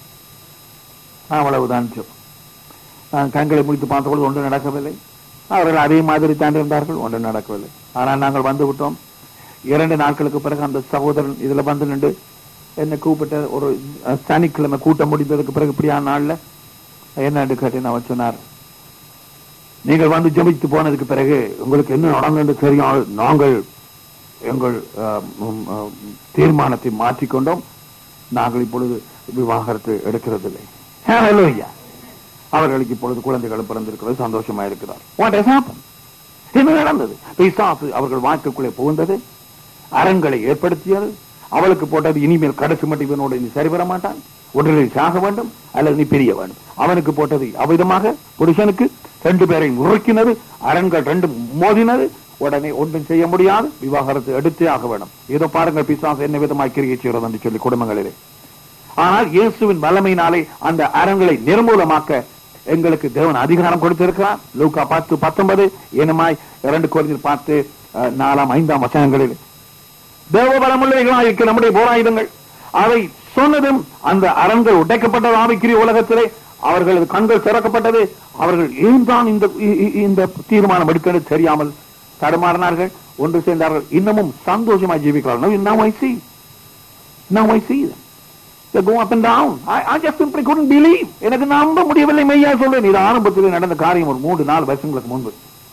அவ்வளவுதான் ஜெபம். நான் கண்களை முடித்து பார்த்தபொழுது ஒன்றும் நடக்கவில்லை அவர்கள் அதே மாதிரி தான் இருந்தார்கள் ஒன்றும் நடக்கவில்லை ஆனால் நாங்கள் வந்து விட்டோம் இரண்டு நாட்களுக்கு பிறகு அந்த சகோதரன் இதுல வந்து நின்று என்னை கூப்பிட்ட ஒரு அஹ், சனிக்கிழமை கூட்டம் முடிந்ததுக்கு பிறகு இப்படியான நாள்ல என்ன கேட்டேன் அவர் சொன்னார் நீங்கள் வந்து ஜெபித்து போனதுக்கு பிறகு உங்களுக்கு என்ன நடந்தது தெரியும் நாங்கள் எங்கள் அஹ், ம், அஹ், தீர்மானத்தை மாற்றிக்கொண்டோம் நாங்கள் இப்பொழுது விவாகரத்து எடுக்கிறதில்லை Hallelujah. அவர்களுக்கு இப்பொழுது குழந்தைகள் பிறந்திருக்கிறது சந்தோஷமா இருக்கிறார் வாட் has happened? என்ன நடந்தது பிசாசு அவர்கள் வாழ்க்கைக்குள்ளே புகுந்தது அரண்களை ஏற்படுத்தியது அவளுக்கு போட்டது இனிமேல் கடைசி மட்டும் இவனோடு நீ சரி வர மாட்டான் ஒன்றில் நீ சாக வேண்டும் அல்லது நீ பிரிய வேண்டும் அவனுக்கு போட்டது அவ்விதமாக புருஷனுக்கு ரெண்டு பேரை முறுக்கினது அரண்கள் ரெண்டு மோதினது உடனே ஒன்றும் செய்ய முடியாது விவாகரத்து எடுத்தே ஆக வேண்டும் இதோ பாருங்கள் பிசாசு என்ன விதமாக கிரியை செய்கிறது என்று சொல்லி குடும்பங்களிலே ஆனால் இயேசுவின் வல்லமையினாலே அந்த அரண்களை நிர்மூலமாக்க எங்களுக்கு தேவன் அதிகாரம் கொடுத்திருக்கிறார் லூக்கா பத்து பத்தொன்பது என்னமாய் இரண்டு கோரிந்தியர் பார்த்து அஹ், நாலாம் ஐந்தாம் வசனங்களில் தேவ பலமுள்ளவைகளாக இருக்க நம்முடைய போராயுதங்கள் அவை சொன்னதும் அந்த அரண்கள் உடைக்கப்பட்டது ஆவிக்குரிய உலகத்திலே அவர்களது கண்கள் திறக்கப்பட்டது அவர்கள் ஏன் தான் இந்த இ- இ- இந்த தீர்மானம் எடுக்கிறது தெரியாமல் தடுமாறினார்கள் ஒன்று சேர்ந்தார்கள் இன்னமும் சந்தோஷமாய் ஜீவிக்கிறார்கள் Now I see. Now I see them. They go up and down. I, I just simply couldn't believe. எனக்கு நம்ப முடியவில்லை மெய்யா சொல்றேன் இது ஆரம்பத்தில் நடந்த காரியம் ஒரு மூன்று நாலு வருஷங்களுக்கு முன்பு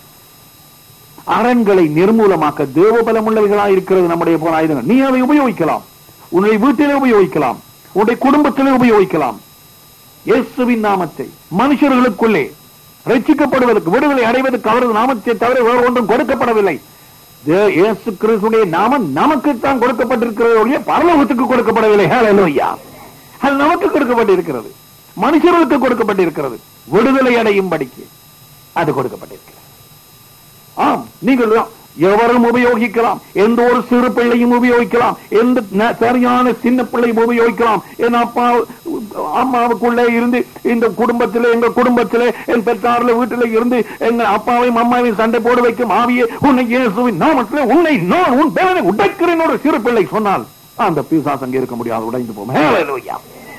அரண்களை நிர்மூலமாக்க தேவ பலமுள்ளவைகளாக இருக்கிறது நம்முடைய போன ஆயுதங்கள் நீ அதை உபயோகிக்கலாம் உன்னுடைய வீட்டிலே உபயோகிக்கலாம் உன்னுடைய குடும்பத்திலே உபயோகிக்கலாம் இயேசுவின் நாமத்தை மனுஷர்களுக்குள்ளே ரட்சிக்கப்படுவதற்கு விடுதலை அடைவதற்கு அவரது நாமத்தை தவிர வேறு ஒன்றும் கொடுக்கப்படவில்லை தே- இயேசு கிறிஸ்துடைய நாமம் நமக்குத்தான் கொடுக்கப்பட்டிருக்கிறது ஒழிய பரலோகத்துக்கு கொடுக்கப்படவில்லை ஹalleluya அது நமக்கு கொடுக்கப்பட்டிருக்கிறது மனுஷர்களுக்கு கொடுக்கப்பட்டிருக்கிறது விடுதலை அடையும் படிக்கு அது கொடுக்கப்பட்டிருக்கிறது ஆம் நீங்கள் எவரும் உபயோகிக்கலாம் எந்த ஒரு சிறு பிள்ளையும் உபயோகிக்கலாம் எந்த ந- சரியான சின்ன பிள்ளையும் உபயோகிக்கலாம் என் அப்பா அம்மாவுக்குள்ளே இருந்து இந்த குடும்பத்திலே எங்க குடும்பத்திலே என் பெற்றார்ல வீட்டிலே இருந்து எங்க அப்பாவையும் அம்மாவையும் சண்டை போட வைக்கும் ஆவியே உன்னை இயேசுவின் நாமத்திலே உன்னை நான் உன் பேரனை உடைக்கிறேன் ஒரு சிறு பிள்ளை சொன்னால் அந்த பிசாசு அங்கே இருக்க முடியாது உடைந்து போகும் ஹalleluya.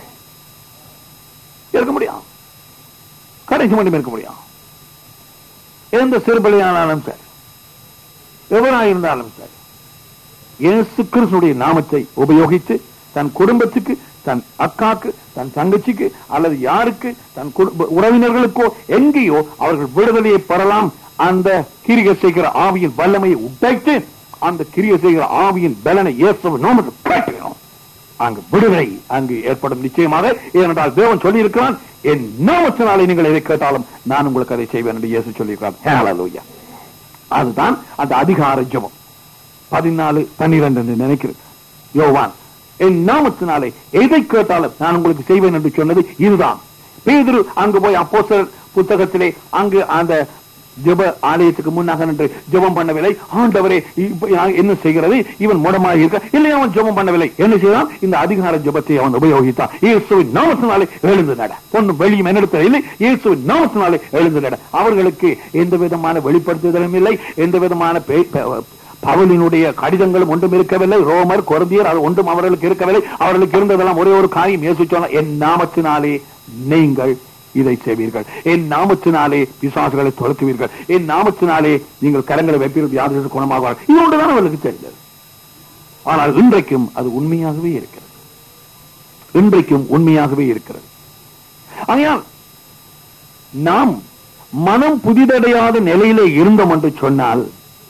இருக்க முடியும் கடைசி மட்டும் இருக்க முடியும் எந்த சிறுபிள்ளையானாலும் சரி எவராயிருந்தாலும் சரி இயேசு கிறிஸ்துடைய நாமத்தை உபயோகித்து தன் குடும்பத்துக்கு தன் அக்காக்கு தன் தங்கச்சிக்கு அல்லது யாருக்கு தன் குடும்ப உறவினர்களுக்கோ எங்கேயோ அவர்கள் விடுதலையை பெறலாம் அந்த கிரியை செய்கிற ஆவியின் வல்லமையை உடைத்து அந்த கிரியை செய்கிற ஆவியின் பலனை இயேசு நாமத்தை காட்டுகிறோம் அங்கு விடுதலை அங்கு ஏற்படும் நிச்சயமாக ஏனென்றால் தேவன் சொல்லி இருக்கிறான் என் நாமத்தினாலே நீங்கள் எதை கேட்டாலும் நான் உங்களுக்கு அதை செய்வேன் என்று இயேசு சொல்லியிருக்கிறார் ஹalleluya. அதுதான் அந்த அதிகார ஜெபம் பதினாலு பன்னிரண்டு என்று நினைக்கிறேன் யோவான் என் நாமத்தினாலே எதை கேட்டாலும் நான் உங்களுக்கு செய்வேன் என்று சொன்னது இதுதான் பேதுரு அங்கு போய் அப்போஸ்தலர் புத்தகத்திலே அங்கு அந்த ஜெப ஆலயத்துக்கு முன்னாக நின்று ஜெபம் பண்ணவில்லை ஆண்டவரே இப்ப நான் என்ன செய்கிறது இவன் முடமாக இருக்க இல்லை அவன் ஜெபம் பண்ணவில்லை என்ன செய்தான் இந்த அதிகார ஜெபத்தை அவன் உபயோகித்தான் இயேசுவின் நாமத்தினாலே எழுந்து நட ஒன்னும் வெளியும் என்னிடத்தில் இல்லை இயேசுவின் நாமத்தினாலே எழுந்து நட அவர்களுக்கு எந்த விதமான வெளிப்படுத்துதலும் இல்லை எந்த விதமான பே- பே- பவுலினுடைய கடிதங்களும் ஒன்றும் இருக்கவில்லை ரோமர் கொருந்தியர் அது ஒன்றும் அவர்களுக்கு இருக்கவில்லை அவர்களுக்கு இருந்ததெல்லாம் ஒரே ஒரு காரியம் இயேசு சொன்ன என் நாமத்தினாலே நீங்கள் இதை செய்வீர்கள் என் நாமத்தினாலே பிசாசுகளை துரத்துவீர்கள் என் நாமத்தினாலே நீங்கள் கரங்களை வைப்பீர்கள் யாருக்கு குணமாகுவார்கள் இது ஒன்றுதான் அவர்களுக்கு தெரிந்தது ஆனால் இன்றைக்கும் அது உண்மையாகவே இருக்கிறது இன்றைக்கும் உண்மையாகவே இருக்கிறது ஆகையால் நாம் மனம் புதிதடையாத நிலையிலே இருந்தோம் என்று சொன்னால்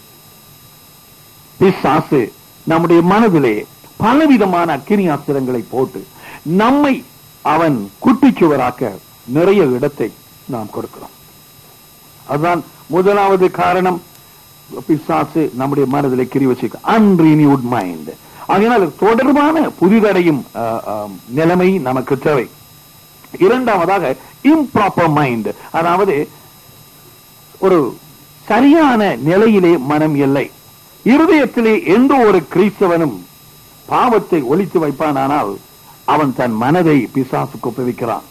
பிசாசு நம்முடைய மனதிலே பலவிதமான அக்கினி அஸ்திரங்களை போட்டு நம்மை அவன் குட்டிச்சுவராக்க நிறைய இடத்தை நாம் கொடுக்கிறோம் அதுதான் முதலாவது காரணம் பிசாசு நம்முடைய மனதிலே கிரி வச்சுக்க அன்ரினியூட் மைண்ட் அதனால் தொடர்பான புதிதடையும் அஹ், அஹ், நிலைமை நமக்கு தேவை இரண்டாவதாக இம்ப்ராப்பர் மைண்ட் அதாவது ஒரு சரியான நிலையிலே மனம் இல்லை இருதயத்திலே எந்த ஒரு கிறிஸ்தவனும் பாவத்தை ஒழித்து வைப்பானானால் அவன் தன் மனதை பிசாசுக்கு ஒப்புவிக்கிறான்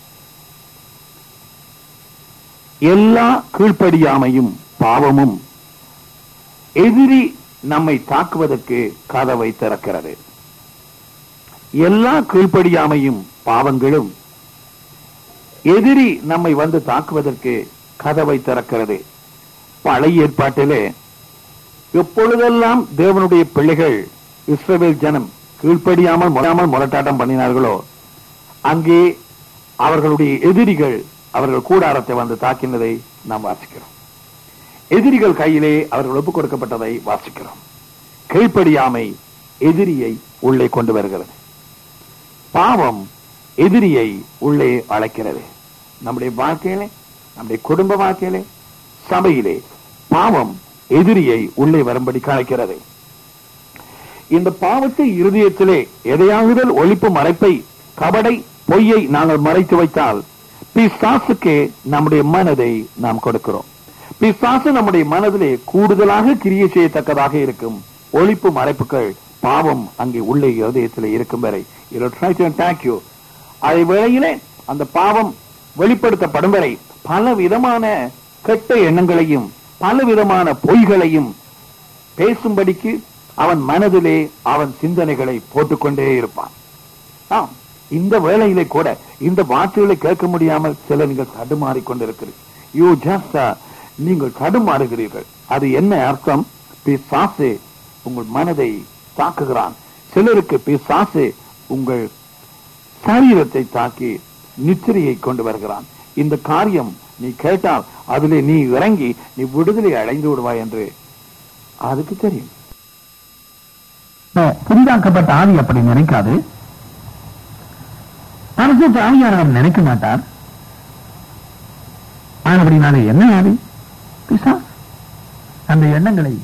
எல்லா கீழ்ப்படியாமையும் பாவமும் எதிரி நம்மை தாக்குவதற்கு கதவை திறக்கிறது எல்லா கீழ்ப்படியாமையும் பாவங்களும் எதிரி நம்மை வந்து தாக்குவதற்கு கதவை திறக்கிறது பழைய ஏற்பாட்டிலே எப்பொழுதெல்லாம் தேவனுடைய பிள்ளைகள் இஸ்ரவேல் ஜனம் கீழ்ப்படியாமல் முறாமல் முரட்டாட்டம் பண்ணினார்களோ அங்கே அவர்களுடைய எதிரிகள் அவர்கள் கூடாரத்தை வந்து தாக்கினதை நாம் வாசிக்கிறோம் எதிரிகள் கையிலே அவர்கள் ஒப்புக் கொடுக்கப்பட்டதை வாசிக்கிறோம் கீழ்ப்படியாமை எதிரியை உள்ளே கொண்டு வருகிறது பாவம் எதிரியை உள்ளே அழைக்கிறது நம்முடைய வாழ்க்கையிலே நம்முடைய குடும்ப வாழ்க்கையிலே சபையிலே பாவம் எதிரியை உள்ளே வரும்படி கலைக்கிறது இந்த பாவத்தை இருதயத்திலே எதையாகுதல் ஒழிப்பு மறைப்பை கபடை பொய்யை நாங்கள் மறைத்து வைத்தால் பிசாசுக்கே நம்முடைய மனதை நாம் கொடுக்கிறோம் பிசாசு நம்முடைய மனதிலே கூடுதலாக கிரியை செய்யத்தக்கதாக இருக்கும் ஒழிப்பு மறைப்புகள் பாவம் அங்கே உள்ளே இருதயத்திலே இருக்கும் வரை தேங்க்யூ அதை வேளையிலே அந்த பாவம் வெளிப்படுத்தப்படும் வரை பல விதமான கெட்ட எண்ணங்களையும் பல விதமான பொய்களையும் பேசும்படிக்கு அவன் மனதிலே அவன் சிந்தனைகளை போட்டுக்கொண்டே இருப்பான் ஆம், இந்த வேளையிலே கூட இந்த வார்த்தைகளை கேட்க முடியாமல் சில நீங்கள் தடுமாறிக் கொண்டிருக்கிறீர்கள் யூ ஜஸ்ட் நீங்கள் தடுமாறுகிறீர்கள் அது என்ன அர்த்தம் பிசாசு உங்கள் மனதை தாக்குகிறான் சிலருக்கு பிசாசு உங்கள் சரீரத்தை தாக்கி நித்திரையை கொண்டு வருகிறான் இந்த காரியம் நீ கேட்டால் அதிலே நீ இறங்கி நீ விடுதலை அடைந்து விடுவாய் என்று அதுக்கு தெரியும் புதிதாக்கப்பட்ட ஆவி அப்படி நினைக்காது பரிசுத்த ஆவியானவர் நினைக்க மாட்டார் ஆனபடினாலே என்ன ஆவி பிசா அந்த எண்ணங்களை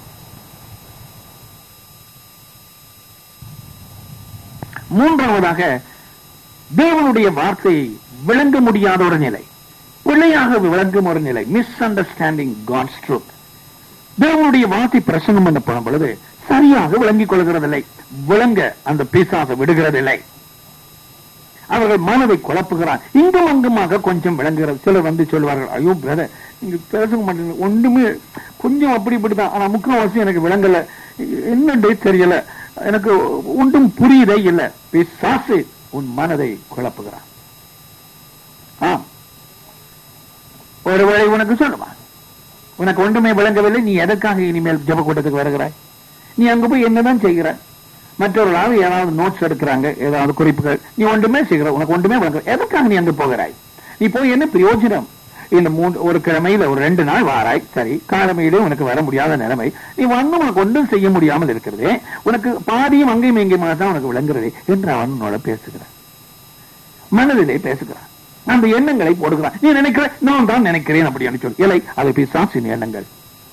மூன்றாவதாக தேவனுடைய வார்த்தையை விளங்க முடியாத ஒரு நிலை பிள்ளையாக விளங்கும் ஒரு நிலை மிஸ் அண்டர்ஸ்டாண்டிங் காட்ஸ் ட்ரூத் தேவனுடைய வார்த்தை பிரசங்கம் பண்ணப்படும் பொழுது சரியாக விளங்கிக் கொள்கிறதில்லை விளங்க அந்த பிசாசை விடுகிறதில்லை அவர்கள் மனதை குழப்புகிறான் இங்கும் அங்குமாக கொஞ்சம் விளங்குகிறது சிலர் வந்து சொல்வார்கள் ஐயோ பிரதர் நீங்க பேச மாட்டீங்க ஒன்றுமே கொஞ்சம் அப்படி இப்படிதான் ஆனா முக்கால்வாசி எனக்கு விளங்கல என்னண்டே தெரியல எனக்கு ஒன்றும் புரியுதே இல்ல பிசாசு உன் மனதை குழப்புகிறான் ஆம் ஒருவேளை உனக்கு சொல்லுவான் உனக்கு ஒன்றுமே விளங்கவில்லை நீ எதற்காக இனிமேல் ஜப கூட்டத்துக்கு வருகிறாய் நீ அங்க போய் என்னதான் செய்கிறாய் மற்றவர்களாவது ஏதாவது நோட்ஸ் எடுக்கிறாங்க ஏதாவது குறிப்புகள் நீ ஒன்றுமே செய்கிற உனக்கு ஒன்றுமே விளங்க எதற்காக நீ அங்க போகிறாய் நீ போய் என்ன பிரயோஜனம் இந்த மூன்று ஒரு கிழமையில ஒரு ரெண்டு நாள் வாராய் சரி காலமையிலே உனக்கு வர முடியாத நிலைமை நீ வந்து உனக்கு ஒன்றும் செய்ய முடியாமல் இருக்கிறது உனக்கு பாதியும் அங்கேயும் எங்கேயுமாக தான் உனக்கு விளங்குறது என்று அவன் உன்னோட பேசுகிறான் மனதிலே பேசுகிறான் அந்த எண்ணங்களை போடுகிறான் நீ நினைக்கிற நான் தான் நினைக்கிறேன் அப்படின்னு சொல்லி இலை அதை பிசாசின் எண்ணங்கள்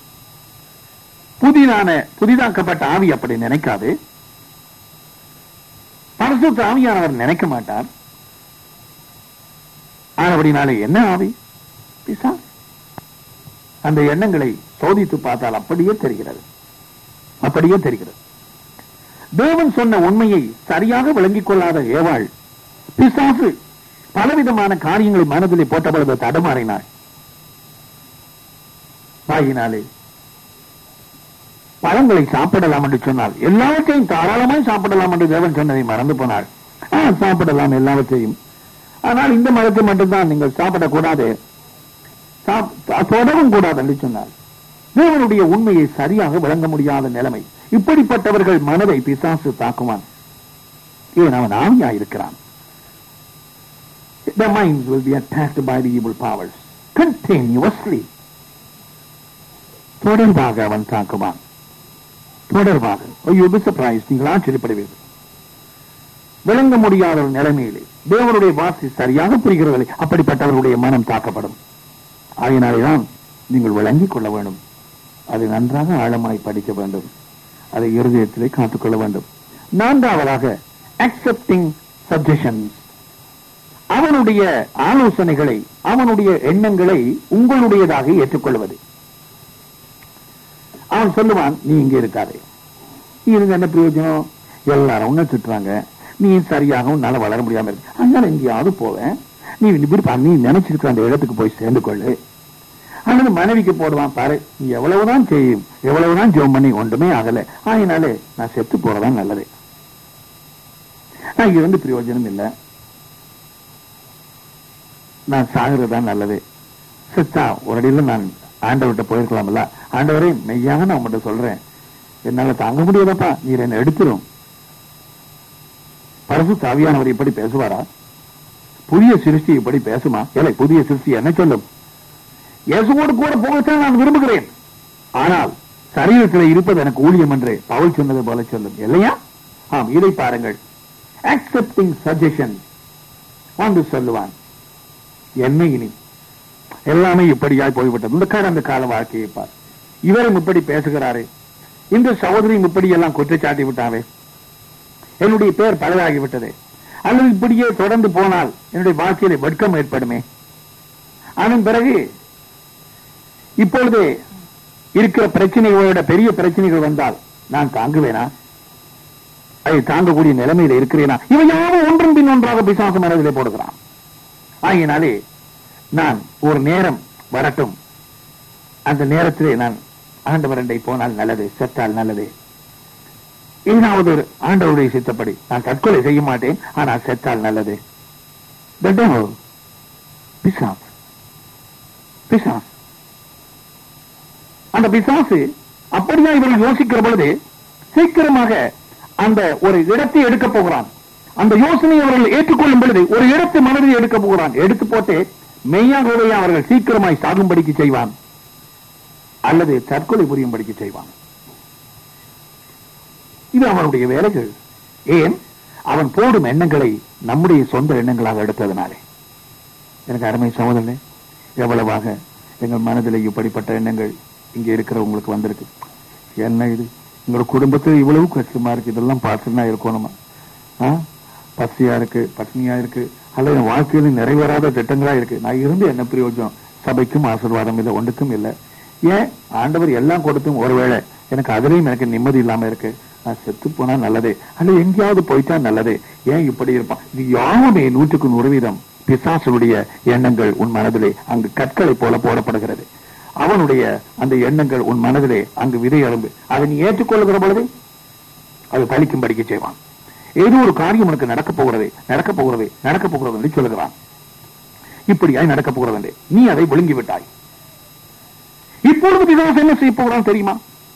புதிதான புதிதாக்கப்பட்ட ஆவி அப்படி நினைக்காது பரிசுத்த ஆவியானவர் நினைக்க மாட்டார் ஆனபடினாலே என்ன ஆவி பிசாசு அந்த எண்ணங்களை சோதித்து பார்த்தால் அப்படியே தெரிகிறது அப்படியே தெரிகிறது தேவன் சொன்ன உண்மையை சரியாக விளங்கிக் கொள்ளாத ஏவாள் பிசாசு பலவிதமான காரியங்களை மனதிலே போட்ட பொழுது தடமாறினாள் வாயினாலே பழங்களை சாப்பிடலாம் என்று சொன்னால் எல்லாவற்றையும் தாராளமாய் சாப்பிடலாம் என்று தேவன் சொன்னதை மறந்து போனாள் ஆ, சாப்பிடலாம் எல்லாவற்றையும் ஆனால் இந்த மரத்தை மட்டும்தான் நீங்கள் சாப்பிடக்கூடாது சாப்- தொடவும் கூடாது என்று சொன்னார் தேவனுடைய உண்மையை சரியாக விளங்க முடியாத நிலைமை இப்படிப்பட்டவர்கள் மனதை பிசாசு தாக்குவான் ஏன் அவன் ஆவியா இருக்கிறான் The minds will be attacked by the evil powers continuously. தொடர்பாக அவன் தாக்குவான் தொடர்பாக ஐயோ சர்ப்ரைஸ் நீங்கள் ஆச்சரியப்படுவீர்கள் விளங்க முடியாத ஒரு நிலைமையிலே தேவனுடைய வாசி சரியாக புரிகிறதில்லை அப்படிப்பட்டவர்களுடைய மனம் தாக்கப்படும் ஆகையினாலேதான் நீங்கள் விளங்கிக் கொள்ள வேண்டும் அதை நன்றாக ஆழமாய் படிக்க வேண்டும் அதை இருதயத்திலே காத்துக்கொள்ள வேண்டும் நான்காவதாக அக்செப்டிங் சஜஷன்ஸ் அவனுடைய ஆலோசனைகளை அவனுடைய எண்ணங்களை உங்களுடையதாக ஏற்றுக்கொள்வது அவன் சொல்லுவான் நீ இங்க இருக்காதே நீ இருங்க என்ன பிரயோஜனம் எல்லாரும் உன்னை திட்டுறாங்க நீ சரியாக உன்னால வளர முடியாம இருக்கு அதனால எங்கேயாவது போவேன் நீ இப்படி பா- நீ நினைச்சிருக்கிற அந்த இடத்துக்கு போய் சேர்ந்து கொள்ளு அல்லது மனைவிக்கு போடுவான் பாரு நீ எவ்வளவுதான் செய்யும் எவ்வளவுதான் ஜெபம் பண்ணி ஒன்றுமே ஆகல அதனால நான் செத்து போறதான் நல்லது நான் இருந்து பிரயோஜனம் இல்லை நான் சாகுறதுதான் நல்லது செத்தா ஒரு அடியில நான் ஆண்டவர்கிட்ட போயிருக்கலாம்ல ஆண்டவரே மெய்யாக நான் உங்கள்கிட்ட சொல்றேன் என்னால தாங்க முடியாதப்பா நீர் என்ன எடுத்துரும் பரசு தாவியானவர் இப்படி பேசுவாரா புதிய சிருஷ்டி இப்படி பேசுமா இல்லை புதிய சிருஷ்டி என்ன சொல்லும் இயேசுவோடு கூட போகத்தான் நான் விரும்புகிறேன் ஆனால் சரீரத்தில் இருப்பது எனக்கு ஊழியம் என்று பவுல் சொன்னது போல சொல்லும் இல்லையா ஆம் இதை பாருங்கள் அக்செப்டிங் சஜஷன் வந்து சொல்லுவான் என்ன இனி எல்லாமே இப்படியாய் போய்விட்டது இந்த கால அந்த கால வாழ்க்கையை பார் இவரும் இப்படி பேசுகிறாரே இந்த சகோதரியும் இப்படி எல்லாம் குற்றச்சாட்டி விட்டாவே என்னுடைய பேர் பழுதாகி விட்டது அல்லது இப்படியே தொடர்ந்து போனால் என்னுடைய வாழ்க்கையில வெட்கம் ஏற்படுமே அதன் பிறகு இப்பொழுது இருக்கிற பிரச்சனைகளோட பெரிய பிரச்சனைகள் வந்தால் நான் தாங்குவேனா அதை தாங்கக்கூடிய நிலைமையில இருக்கிறேனா இவை யாவும் ஒன்றும் பின் ஒன்றாக பிசாசு மனதிலே போடுகிறான் ஆகினாலே நான் ஒரு நேரம் வரட்டும் அந்த நேரத்திலே நான் ஆண்டவரண்டை போனால் நல்லது செத்தால் நல்லது ஏதாவது ஒரு ஆண்டவருடைய சித்தப்படி நான் தற்கொலை செய்ய மாட்டேன் ஆனால் செத்தால் நல்லது The devil, பிசாஸ் பிசாஸ் அந்த பிசாசு அப்படியா இவர்கள் யோசிக்கிற பொழுது சீக்கிரமாக அந்த ஒரு இடத்தை எடுக்க போகிறான் அந்த யோசனையை அவர்கள் ஏற்றுக்கொள்ளும் பொழுது ஒரு இடத்தை மனதில் எடுக்க போகிறான் எடுத்து போட்டு மெய்யாகவே அவர்கள் சீக்கிரமாய் சாகும்படிக்கு செய்வான் அல்லது தற்கொலை புரியும்படிக்கு செய்வான் இது அவனுடைய வேலைகள் ஏன் அவன் போடும் எண்ணங்களை நம்முடைய சொந்த எண்ணங்களாக எடுத்ததுனாலே எனக்கு அருமை சகோதரனே எவ்வளவாக எங்கள் மனதில் இப்படிப்பட்ட எண்ணங்கள் இங்கே இருக்கிறவங்களுக்கு வந்திருக்கு என்ன இது எங்களோட குடும்பத்தில் இவ்வளவு கஷ்டமா இருக்கு இதெல்லாம் பார்த்துன்னா இருக்கணுமா ஆ? பசியா இருக்கு பட்னியா இருக்கு அல்லது என் வாழ்க்கையில நிறைவேறாத திட்டங்களா இருக்கு நான் இருந்து என்ன பிரயோஜனம் சபைக்கும் ஆசீர்வாதம் இல்லை ஒன்றுக்கும் இல்லை ஏன் ஆண்டவர் எல்லாம் கொடுத்தும் ஒருவேளை எனக்கு அதுலயும் எனக்கு நிம்மதி இல்லாம இருக்கு நான் செத்து போனா நல்லது அல்ல எங்கேயாவது போயிட்டா நல்லது ஏன் இப்படி இருப்பான் இது யாருமே நூற்றுக்கு நூறு வீதம் பிசாசனுடைய எண்ணங்கள் உன் மனதிலே அங்கு கற்களை போல போடப்படுகிறது அவனுடைய அந்த எண்ணங்கள் உன் மனதிலே அங்கு விதை அரும்பு அதை நீ ஏற்றுக்கொள்ளுகிற பொழுது அது பலிக்கும் படிக்க செய்வான் ஏதோ ஒரு காரியம் உனக்கு நடக்க போகிறது நடக்க போகிறது நடக்க போகிறது என்று சொல்லுகிறான் இப்படியாய் நடக்க போகிறது என்று நீ அதை விழுங்கி விட்டாய் இப்பொழுது பிசாசு என்ன செய்ய போகிறான் தெரியுமா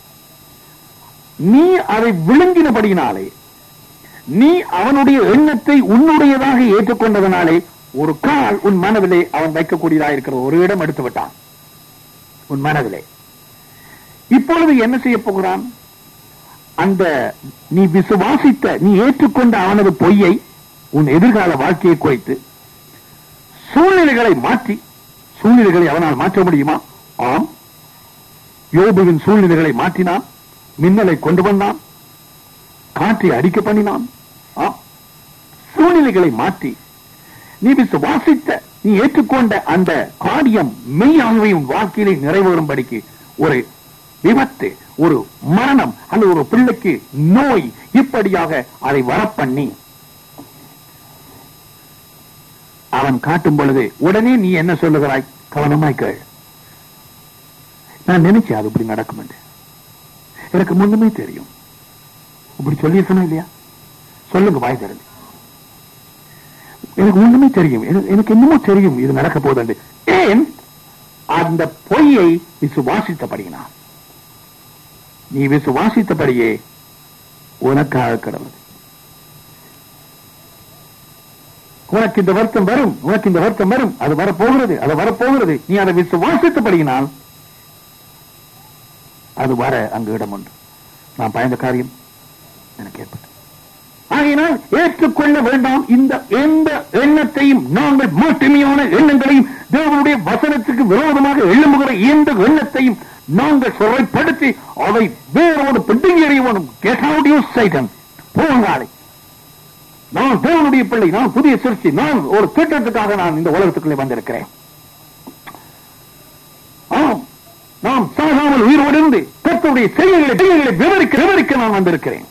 நீ அதை விழுங்கினபடியினாலே நீ அவனுடைய எண்ணத்தை உன்னுடையதாக ஏற்றுக்கொண்டதனாலே ஒரு கால் உன் மனதிலே அவன் வைக்கக்கூடியதாக இருக்கிற ஒரு இடம் எடுத்து விட்டான் உன் மனதிலே இப்பொழுது என்ன செய்ய போகிறான் அந்த நீ விசுவாசித்த நீ ஏற்றுக்கொண்ட அவனது பொய்யை உன் எதிர்கால வாழ்க்கையை குறைத்து சூழ்நிலைகளை மாற்றி சூழ்நிலைகளை அவனால் மாற்ற முடியுமா ஆம் யோபுவின் சூழ்நிலைகளை மாற்றினான் மின்னலை கொண்டு வந்தான் காற்றை அடிக்க பண்ணினான் ஆம். சூழ்நிலைகளை மாற்றி நீ விசுவாசித்த நீ ஏற்றுக்கொண்ட அந்த காரியம் மெய்யாகவே உன் வாழ்க்கையிலே நிறைவேறும்படிக்கு ஒரு விபத்து ஒரு மரணம் அல்லது ஒரு பிள்ளைக்கு நோய் இப்படியாக அதை வரப்பண்ணி அவன் காட்டும் பொழுது உடனே நீ என்ன சொல்லுகிறாய் கவனமாய் கேள் நான் நினைச்சேன் அது இப்படி நடக்கும் என்று எனக்கு முன்னுமே தெரியும் இப்படி சொல்லியிருக்கணும் இல்லையா சொல்லுங்க வாய் திறந்து எனக்கு ஒண்ணுமே தெரியும் எனக்கு- எனக்கு என்னமோ தெரியும் இது நடக்க போகுது ஏன் அந்த பொய்யை விசுவாசித்தபடியினான் நீ விசுவாசித்தபடியே உனக்காக கிடந்தது உனக்கு இந்த வருத்தம் வரும் உனக்கு இந்த வருத்தம் வரும் அது வரப்போகிறது அது வரப்போகிறது நீ அதை விசுவாசித்தபடியினால் அது வர அங்கு இடம் உண்டு நான் பயந்த காரியம் எனக்கு ஏற்பட்டது ஆகையினால் ஏற்றுக்கொள்ள வேண்டாம் இந்த எந்த எண்ணத்தையும் நாங்கள் மட்டுமையான எண்ணங்களையும் தேவனுடைய வசனத்துக்கு விரோதமாக எழும்புகிற எந்த எண்ணத்தையும் நாங்கள் சிறைப்படுத்தி அதை வேறோடு பிடுங்கி எறியவனும் கெட் அவுட் யூ சைட்டன் போங்காலை நான் தேவனுடைய பிள்ளை நான் புதிய சிருஷ்டி நான் ஒரு திட்டத்துக்காக நான் இந்த உலகத்துக்குள்ளே வந்திருக்கிறேன் ஆம் நாம் சாகாமல் உயிரோடு இருந்து கர்த்தருடைய செயல்களை செயல்களை விவரிக்க விவரிக்க நான் வந்திருக்கிறேன்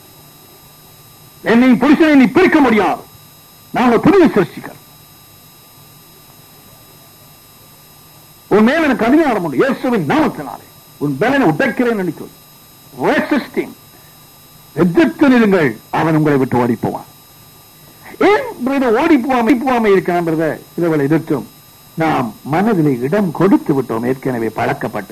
என்னை புருஷனை நீ பிரிக்க முடியாது நாங்கள் புதிய சிருஷ்டிகள் உன் மேல எனக்கு அதிகாரம் உண்டு இயேசுவின் நாமத்தினாலே உன் பலனை உடைக்கிறேன் என்று சொல் ரெசிஸ்டிங் எதிர்த்து நிறுங்கள் அவன் உங்களை விட்டு ஓடி போவான் ஏன் பிரதர் ஓடி போவாம போவாம இருக்கிறான் பிரதர் இதுவரை எதிர்த்தும் நாம் மனதிலே இடம் கொடுத்து விட்டோம் ஏற்கனவே பழக்கப்பட்டு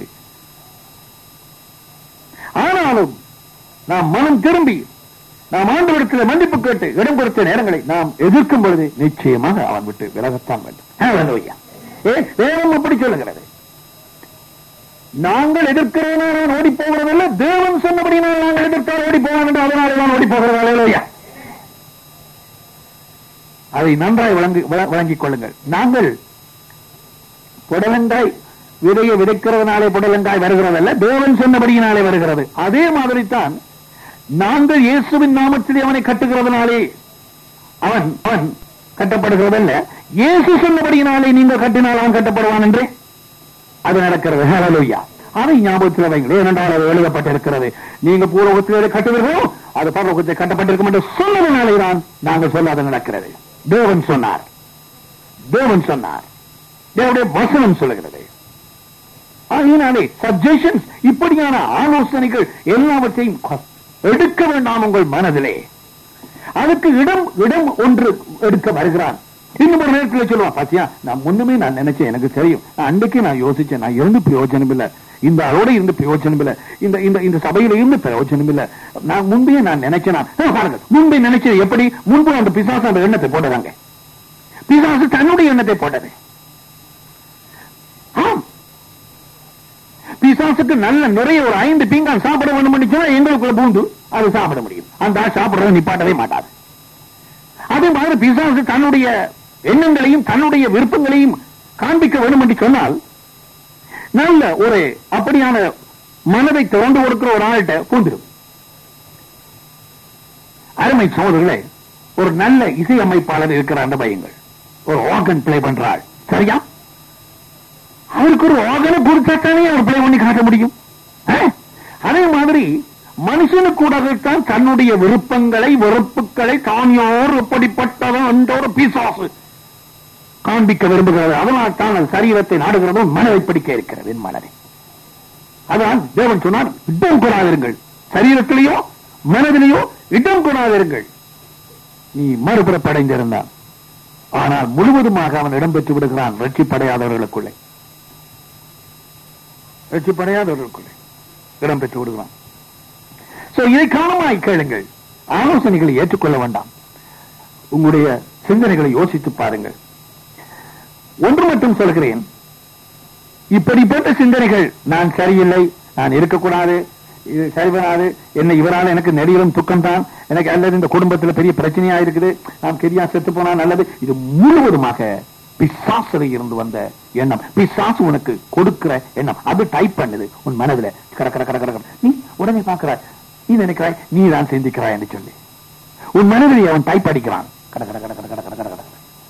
ஆனாலும் நாம் மனம் திரும்பி நாம் ஆண்டவரத்தில் மன்னிப்பு கேட்டு இடம் கொடுத்த நேரங்களை நாம் எதிர்க்கும் பொழுது நிச்சயமாக அவன் விட்டு விலகத்தான் வேண்டும் Hallelujah. ஏ, வேதம் அப்படி சொல்லுகிறது நாங்கள் எதிர்க்கிறேன் நான் ஓடி போகிறதில்லை தேவன் சொன்னபடி நாங்கள் எதிர்த்தால் ஓடி போவோம் என்று அதனாலே தான் ஓடி போகிறது Hallelujah. அதை நன்றாய் வழங்கி வழ- வழங்கிக் கொள்ளுங்கள் நாங்கள் புடலங்காய் விதையை விதைக்கிறதுனாலே புடலங்காய் வருகிறதல்ல தேவன் சொன்னபடியினாலே வருகிறது அதே மாதிரி தான் நாங்கள் இயேசுவின் நாமத்திலே அவனை கட்டுகிறதுனாலே அவன் அவன் கட்டப்படுகிறதல்ல இயேசு சொன்னபடியினாலே நீங்கள் கட்டினால் அவன் கட்டப்படுவான் என்று அது நடக்கிறது ஹalleluya அதை ஞாபகத்தில் வைங்கள் ஏனென்றால் அது எழுதப்பட்டிருக்கிறது நீங்க பூர்வகத்திலே கட்டுவீர்களோ அது பரலோகத்தில் கட்டப்பட்டிருக்கும் என்று சொன்னதனாலே தான் நாங்கள் சொல்ல அது நடக்கிறது தேவன் சொன்னார் தேவன் சொன்னார் தேவனுடைய வசனம் சொல்லுகிறது ஆகையினாலே சஜஷன்ஸ் இப்படியான ஆலோசனைகள் எல்லாவற்றையும் கொ- எடுக்க வேண்டாம் உங்கள் மனதிலே அதுக்கு இடம் இடம் ஒன்று எடுக்க வருகிறான் இன்னும் ஒரு நேரத்தில் சொல்லுவான் பாத்தியா நான் முன்னுமே நான் நினைச்சேன் எனக்கு தெரியும் நான் அன்றைக்கு நான் யோசிச்சேன் நான் இருந்து பிரயோஜனம் இல்ல இந்த ஆளோட இருந்து பிரயோஜனம் இல்ல இந்த இந்த இந்த சபையில இருந்து பிரயோஜனம் இல்ல நான் முன்பே நான் நினைச்சேன் நான். ஆ, பாருங்க முன்பே நினைச்சது எப்படி முன்பு அந்த பிசாசு அந்த எண்ணத்தை போட்டதாங்க பிசாசு தன்னுடைய எண்ணத்தை போட்டது ஆம் பிசாசுக்கு நல்ல நிறைய ஒரு ஐந்து பீங்கான் சாப்பிட வேண்டும் என்று சொன்னா எங்களுக்குள்ள பூந்து அது சாப்பிட முடியும் அந்த ஆள் சாப்பிடுறத நிப்பாட்டவே மாட்டாது அதே மாதிரி பிசாசு தன்னுடைய எண்ணங்களையும் தன்னுடைய விருப்பங்களையும் காண்பிக்க வேண்டும் என்று சொன்னால் நல்ல ஒரு அப்படியான மனதை திறந்து கொடுக்கிற ஒரு ஆள்கிட்ட பூந்துடும் அருமை சோதர்களே ஒரு நல்ல இசையமைப்பாளர் இருக்கிறார் அந்த பையங்கள் ஒரு ஆர்கன் பிளே பண்றாள் சரியா அவருக்கு ஒரு ஆர்கனை கொடுத்தாத்தானே அவர் பிளே பண்ணி காட்ட முடியும் ஆ? அதே மாதிரி மனுஷனுக்கூடத்தான் தன்னுடைய விருப்பங்களை வெறுப்புகளை தான் யார் எப்படிப்பட்டவன் என்ற ஒரு பிசாசு காண்பிக்க விரும்புகிறது அதனால் தான் அது சரீரத்தை நாடுகிறதும் மனதை பிடிக்க இருக்கிறது என் மனதை அதான் தேவன் சொன்னார் இடம் கொடாதிருங்கள் சரீரத்திலேயோ மனதிலேயோ இடம் கொடாதிருங்கள் நீ மறுபுறப்படைந்திருந்தான் ஆனால் முழுவதுமாக அவன் இடம் பெற்று விடுகிறான் ரட்சிப்படையாதவர்களுக்குள்ளே ரட்சிப்படையாதவர்களுக்குள்ளே இடம் பெற்று விடுகிறான் சோ இதை காரணமாய் கேளுங்கள் ஆலோசனைகளை ஏற்றுக்கொள்ள வேண்டாம் உங்களுடைய சிந்தனைகளை யோசித்து பாருங்கள் ஒன்று மட்டும் சொல்கிறேன் இப்படிப்பட்ட சிந்தனைகள் நான் சரியில்லை நான் இருக்கக்கூடாது இது சரி வராது என்ன இவரால் எனக்கு நெடியிலும் துக்கம் தான் எனக்கு அல்லது இந்த குடும்பத்துல பெரிய பிரச்சனையா இருக்குது நான் கெரியா செத்து போனா நல்லது இது முழுவதுமாக பிசாசில் இருந்து வந்த எண்ணம் பிசாசு உனக்கு கொடுக்கிற எண்ணம் அது டைப் பண்ணுது உன் மனதுல கர கர கர கர கர. நீ உடனே பார்க்கிறாய் நீ நினைக்கிறாய் நீ தான் சிந்திக்கிறாய் என்று சொல்லி உன் மனதில் அவன் டைப் அடிக்கிறான் கட கட கட கட கட கட கட கட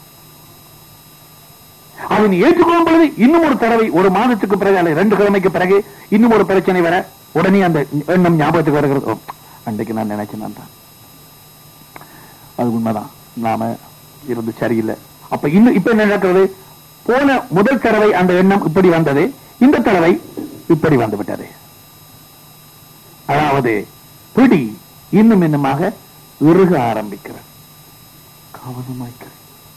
அதை நீ ஏற்றுக்கொள்ளும் பொழுது இன்னும் ஒரு தடவை ஒரு மாதத்துக்கு பிறகு அல்லது ரெண்டு கிழமைக்கு பிறகு இன்னும் ஒரு பிரச்சனை வர உடனே அந்த எண்ணம் ஞாபகத்துக்கு வருகிறது ஓ, அன்றைக்கு நான் நினைச்சேன் நான் தான் அது உண்மைதான் நாம இருந்து சரியில்லை அப்ப இன்னும் இப்ப என்ன நடக்கிறது போன முதல் தடவை அந்த எண்ணம் இப்படி வந்தது இந்த தடவை இப்படி வந்து விட்டது அதாவது பிடி இன்னும் இன்னுமாக இறுக ஆரம்பிக்கிறது கவனமாய்க்கிறது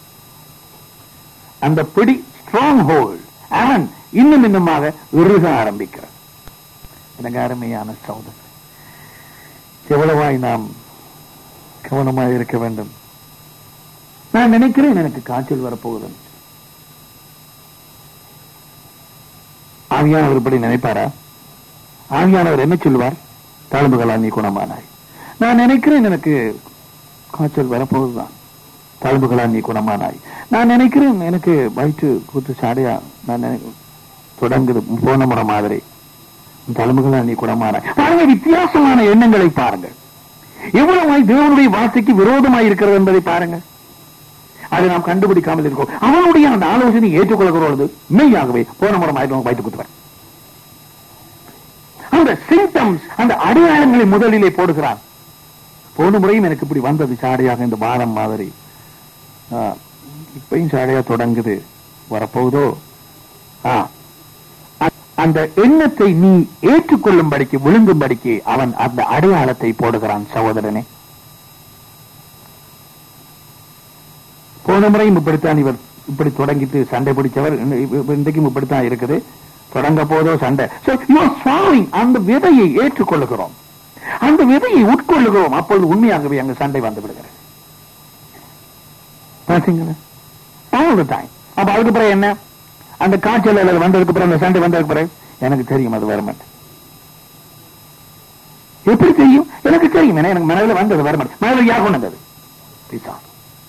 அந்த பிடி ஸ்ட்ராங் ஹோல்ட் அவன் இன்னும் இன்னுமாக இறுக ஆரம்பிக்கிறார் எனக்கு அருமையான சௌதம் எவ்வளவாய் நாம் கவனமாக இருக்க வேண்டும் நான் நினைக்கிறேன் எனக்கு காய்ச்சல் வரப்போகுது ஆவியானவர் இப்படி நினைப்பாரா ஆவியானவர் என்ன சொல்வார் தழும்புகளா நீ குணமானாய் நான் நினைக்கிறேன் எனக்கு காய்ச்சல் வரப்போகுதுதான் தழும்புகளா நீ குணமானாய் நான் நினைக்கிறேன் எனக்கு வயிற்று கூத்து சாடையா நான் நினை- தொடங்குது போன முறை மாதிரி தழும்புகளா நீ குணமானாய் பாருங்க வித்தியாசமான எண்ணங்களை பாருங்கள் எவ்வளவாய் தேவனுடைய வார்த்தைக்கு விரோதமாய் இருக்கிறது என்பதை பாருங்க அதை நாம் கண்டுபிடிக்காமல் இருக்கோம் அவனுடைய அந்த ஆலோசனை ஏற்றுக்கொள்கிறோம் மெய்யாகவே போன முறை மாதிரி வயிற்று குத்துவார் அந்த சிம்டம்ஸ் அந்த அடையாளங்களை முதலிலே போடுகிறான் போன முறையும் எனக்கு இப்படி வந்தது சாடையாக இந்த வாரம் மாதிரி ஆ, இப்பயும் சாடையா தொடங்குது வரப்போகுதோ ஆ. அ- அந்த எண்ணத்தை நீ ஏற்றுக்கொள்ளும்படிக்கு விழுங்கும்படிக்கு அவன் அந்த அடையாளத்தை போடுகிறான் சகோதரனே போன முறையும் இப்படித்தான் இவர் இப்படி தொடங்கிட்டு சண்டை பிடிச்சவர் இன்ன- இப்ப இன்றைக்கும் இப்படித்தான் இருக்குது தொடங்க போதோ சண்டை So, you are swallowing. அந்த விதையை ஏற்றுக்கொள்ளுகிறோம் அந்த விதையை உட்கொள்ளுகிறோம் அப்பொழுது உண்மையாகவே அங்கு சண்டை வந்து விடுகிறது பார்த்தீங்களா all the time அப்ப அதுக்கு பிறகு என்ன அந்த காய்ச்சல் அல்லது வந்ததுக்கு பிறகு அந்த சண்டை வந்ததுக்கு பிறகு எனக்கு தெரியும் அது வரமாட்டேன் எப்படி தெரியும் எனக்கு தெரியும் ஏன்னா எனக்கு மனதில் வந்தது வரமாட்டேன் மனதில் யார் கொண்டு வந்தது பிசாசு.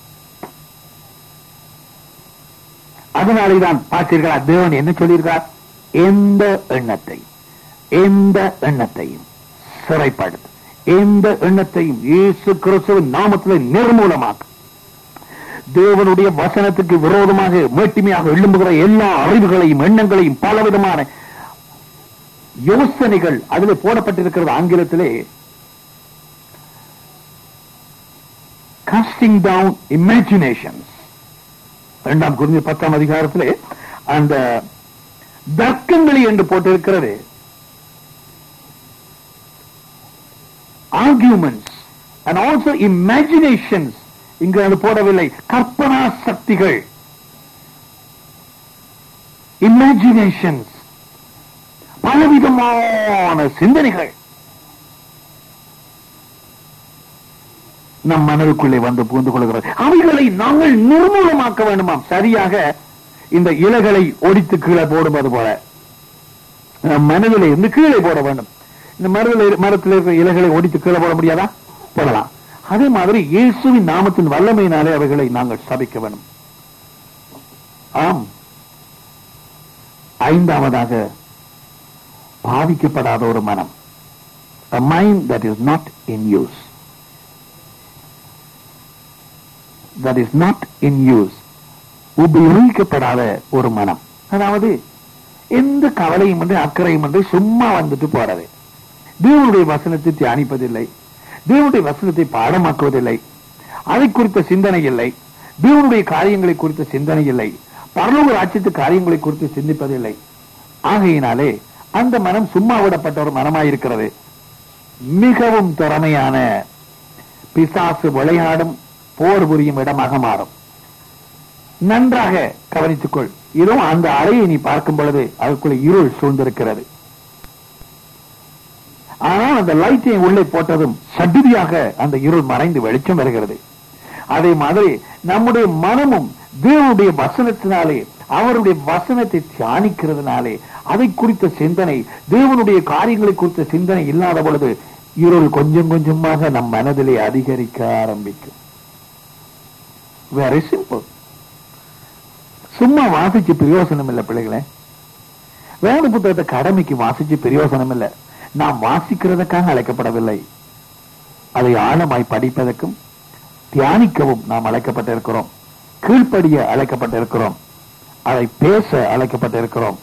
அதனாலேதான் பார்த்தீர்களா தேவன் என்ன சொல்லியிருக்கார் எந்த எண்ணத்தை எந்த எண்ணத்தையும் சிறைப்படுத்து எந்த எண்ணத்தையும் இயேசு கிறிஸ்துவின் நாமத்தில் நிர்மூலமாக்கு தேவனுடைய வசனத்துக்கு விரோதமாக மேட்டிமையாக எழும்புகிற எல்லா அறிவுகளையும் எண்ணங்களையும் பலவிதமான யோசனைகள் அதிலே போடப்பட்டிருக்கிறது ஆங்கிலத்திலே casting down imaginations இரண்டாம் குறிஞ்சி பத்தாம் அதிகாரத்திலே அந்த தர்க்கங்களி என்று போட்டிருக்கிறது ஆர்கியூமெண்ட்ஸ் அண்ட் ஆல்சோ இமேஜினேஷன்ஸ் இங்கு அது போடவில்லை கற்பனா சக்திகள் இமேஜினேஷன்ஸ் பலவிதமான சிந்தனைகள் நம் மனதுக்குள்ளே வந்து புகுந்து கொள்கிறது அவைகளை நாங்கள் நிர்மூலமாக்க வேண்டுமாம் சரியாக இந்த இலைகளை ஒடித்து கீழே போடுவது போல நம் மனதிலே இருந்து கீழே போட வேண்டும் இந்த மரத்தில் மரத்தில் இருக்கிற இலைகளை ஒடித்து கீழே போட முடியாதா போடலாம் அதே மாதிரி இயேசுவின் நாமத்தின் வல்லமையினாலே அவைகளை நாங்கள் சபிக்க வேண்டும் ஆம் ஐந்தாவதாக பாதிக்கப்படாத ஒரு மனம் a mind that is not in use that is not in use உபயோகிக்கப்படாத ஒரு மனம் அதாவது எந்த கவலையும் என்று அக்கறையும் என்று சும்மா வந்துட்டு போறது தேவனுடைய வசனத்தை தியானிப்பதில்லை தேவனுடைய வசனத்தை பாடமாக்குவதில்லை அதை குறித்த சிந்தனை இல்லை தேவனுடைய காரியங்களை குறித்த சிந்தனை இல்லை பரலோக ராட்சியத்து காரியங்களை குறித்து சிந்திப்பதில்லை ஆகையினாலே அந்த மனம் சும்மா விடப்பட்ட ஒரு மனமாயிருக்கிறது மிகவும் திறமையான பிசாசு விளையாடும் போர் புரியும் இடமாக மாறும் நன்றாக கவனித்துக்கொள் இதோ அந்த அறையை நீ பார்க்கும் பொழுது அதுக்குள்ள இருள் சூழ்ந்திருக்கிறது ஆனால் அந்த லைட்டை உள்ளே போட்டதும் சடுதியாக அந்த இருள் மறைந்து வெளிச்சம் வருகிறது அதே மாதிரி நம்முடைய மனமும் தேவனுடைய வசனத்தினாலே அவருடைய வசனத்தை தியானிக்கிறதுனாலே அதை குறித்த சிந்தனை தேவனுடைய காரியங்களை குறித்த சிந்தனை இல்லாத பொழுது இருள் கொஞ்சம் கொஞ்சமாக நம் மனதிலே அதிகரிக்க ஆரம்பிக்கும் வெரி சிம்பிள் சும்மா வாசிச்சு பிரயோசனம் இல்லை பிள்ளைகளே வேத புத்தகத்தை கடமைக்கு வாசிச்சு பிரயோசனம் இல்லை நாம் வாசிக்கிறதுக்காக அழைக்கப்படவில்லை அதை ஆழமாய் படிப்பதற்கும் தியானிக்கவும் நாம் அழைக்கப்பட்டிருக்கிறோம் கீழ்ப்படிய அழைக்கப்பட்டிருக்கிறோம் அதை பேச அழைக்கப்பட்டிருக்கிறோம்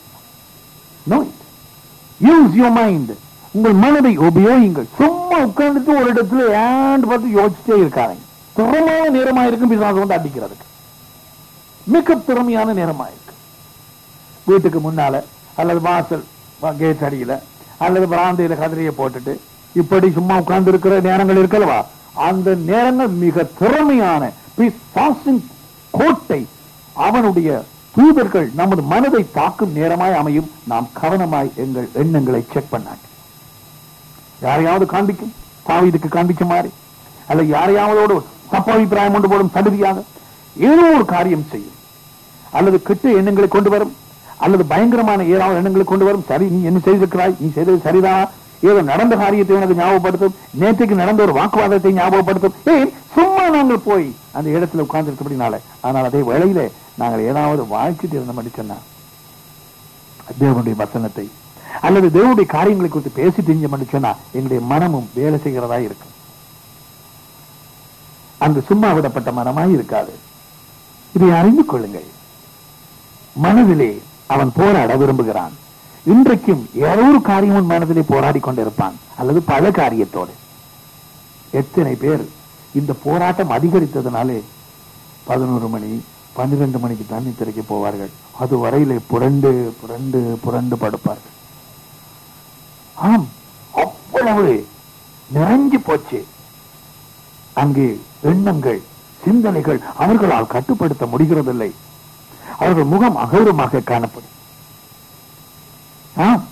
யூஸ் யோர் மைண்ட் உங்கள் மனதை உபயோகிங்கள் சும்மா உட்கார்ந்துட்டு ஒரு இடத்துல ஏண்டு பார்த்து யோசிச்சே இருக்காங்க திறமையான நேரமா இருக்கும் பிசாசு வந்து அடிக்கிறதுக்கு மிக திறமையான நேரமா இருக்கு வீட்டுக்கு முன்னால அல்லது வாசல் கேட் அடியில அல்லது பிராந்தியில கதிரையை போட்டுட்டு இப்படி சும்மா உட்கார்ந்து இருக்கிற நேரங்கள் இருக்கலவா அந்த நேரங்கள் மிக திறமையான பிசாசின் கோட்டை அவனுடைய தூதர்கள் நமது மனதை தாக்கும் நேரமாய் அமையும் நாம் கவனமாய் எங்கள் எண்ணங்களை செக் பண்ணாங்க யாரையாவது காண்பிக்கும் தாவீதுக்கு காண்பிச்ச மாதிரி அல்ல யாரையாவதோடு தப்ப அபிப்பிராயம் கொண்டு போடும் சடுதியாக ஏதோ ஒரு காரியம் செய்யும் அல்லது கெட்ட எண்ணங்களை கொண்டு வரும் அல்லது பயங்கரமான ஏதாவது எண்ணங்களை கொண்டு வரும் சரி நீ என்ன செய்திருக்கிறாய் நீ செய்தது சரிதானா ஏதோ நடந்த காரியத்தை உனக்கு ஞாபகப்படுத்தும் நேற்றுக்கு நடந்த ஒரு வாக்குவாதத்தை ஞாபகப்படுத்தும் ஏன் சும்மா நாங்கள் போய் அந்த இடத்துல உட்கார்ந்து இருக்கப்படினால ஆனால் அதே வேளையில நாங்கள் ஏதாவது வாழ்ச்சிட்டு இருந்த மாதிரி சொன்னா தேவனுடைய வசனத்தை அல்லது தேவனுடைய காரியங்களை குறித்து பேசி தெரிஞ்ச சொன்னா எங்களுடைய மனமும் வேலை செய்கிறதா இருக்கும் அந்த சும்மா விடப்பட்ட மனமாய் இருக்காது இதை அறிந்து கொள்ளுங்கள் மனதிலே அவன் போராட விரும்புகிறான் இன்றைக்கும் ஏதோ ஒரு காரியம் உன் மனதிலே போராடி கொண்டிருப்பான் அல்லது பல காரியத்தோடு எத்தனை பேர் இந்த போராட்டம் அதிகரித்ததுனாலே பதினோரு மணி பன்னிரண்டு மணிக்கு தண்ணி திரைக்க போவார்கள் அது வரையிலே புரண்டு புரண்டு புரண்டு படுப்பார்கள் ஆம் அவ்வளவு நிறைஞ்சு போச்சு அங்கே எண்ணங்கள் சிந்தனைகள் அவர்களால் கட்டுப்படுத்த முடிகிறதில்லை அவர்கள் முகம் அகௌரமாக காணப்படும் ஆம்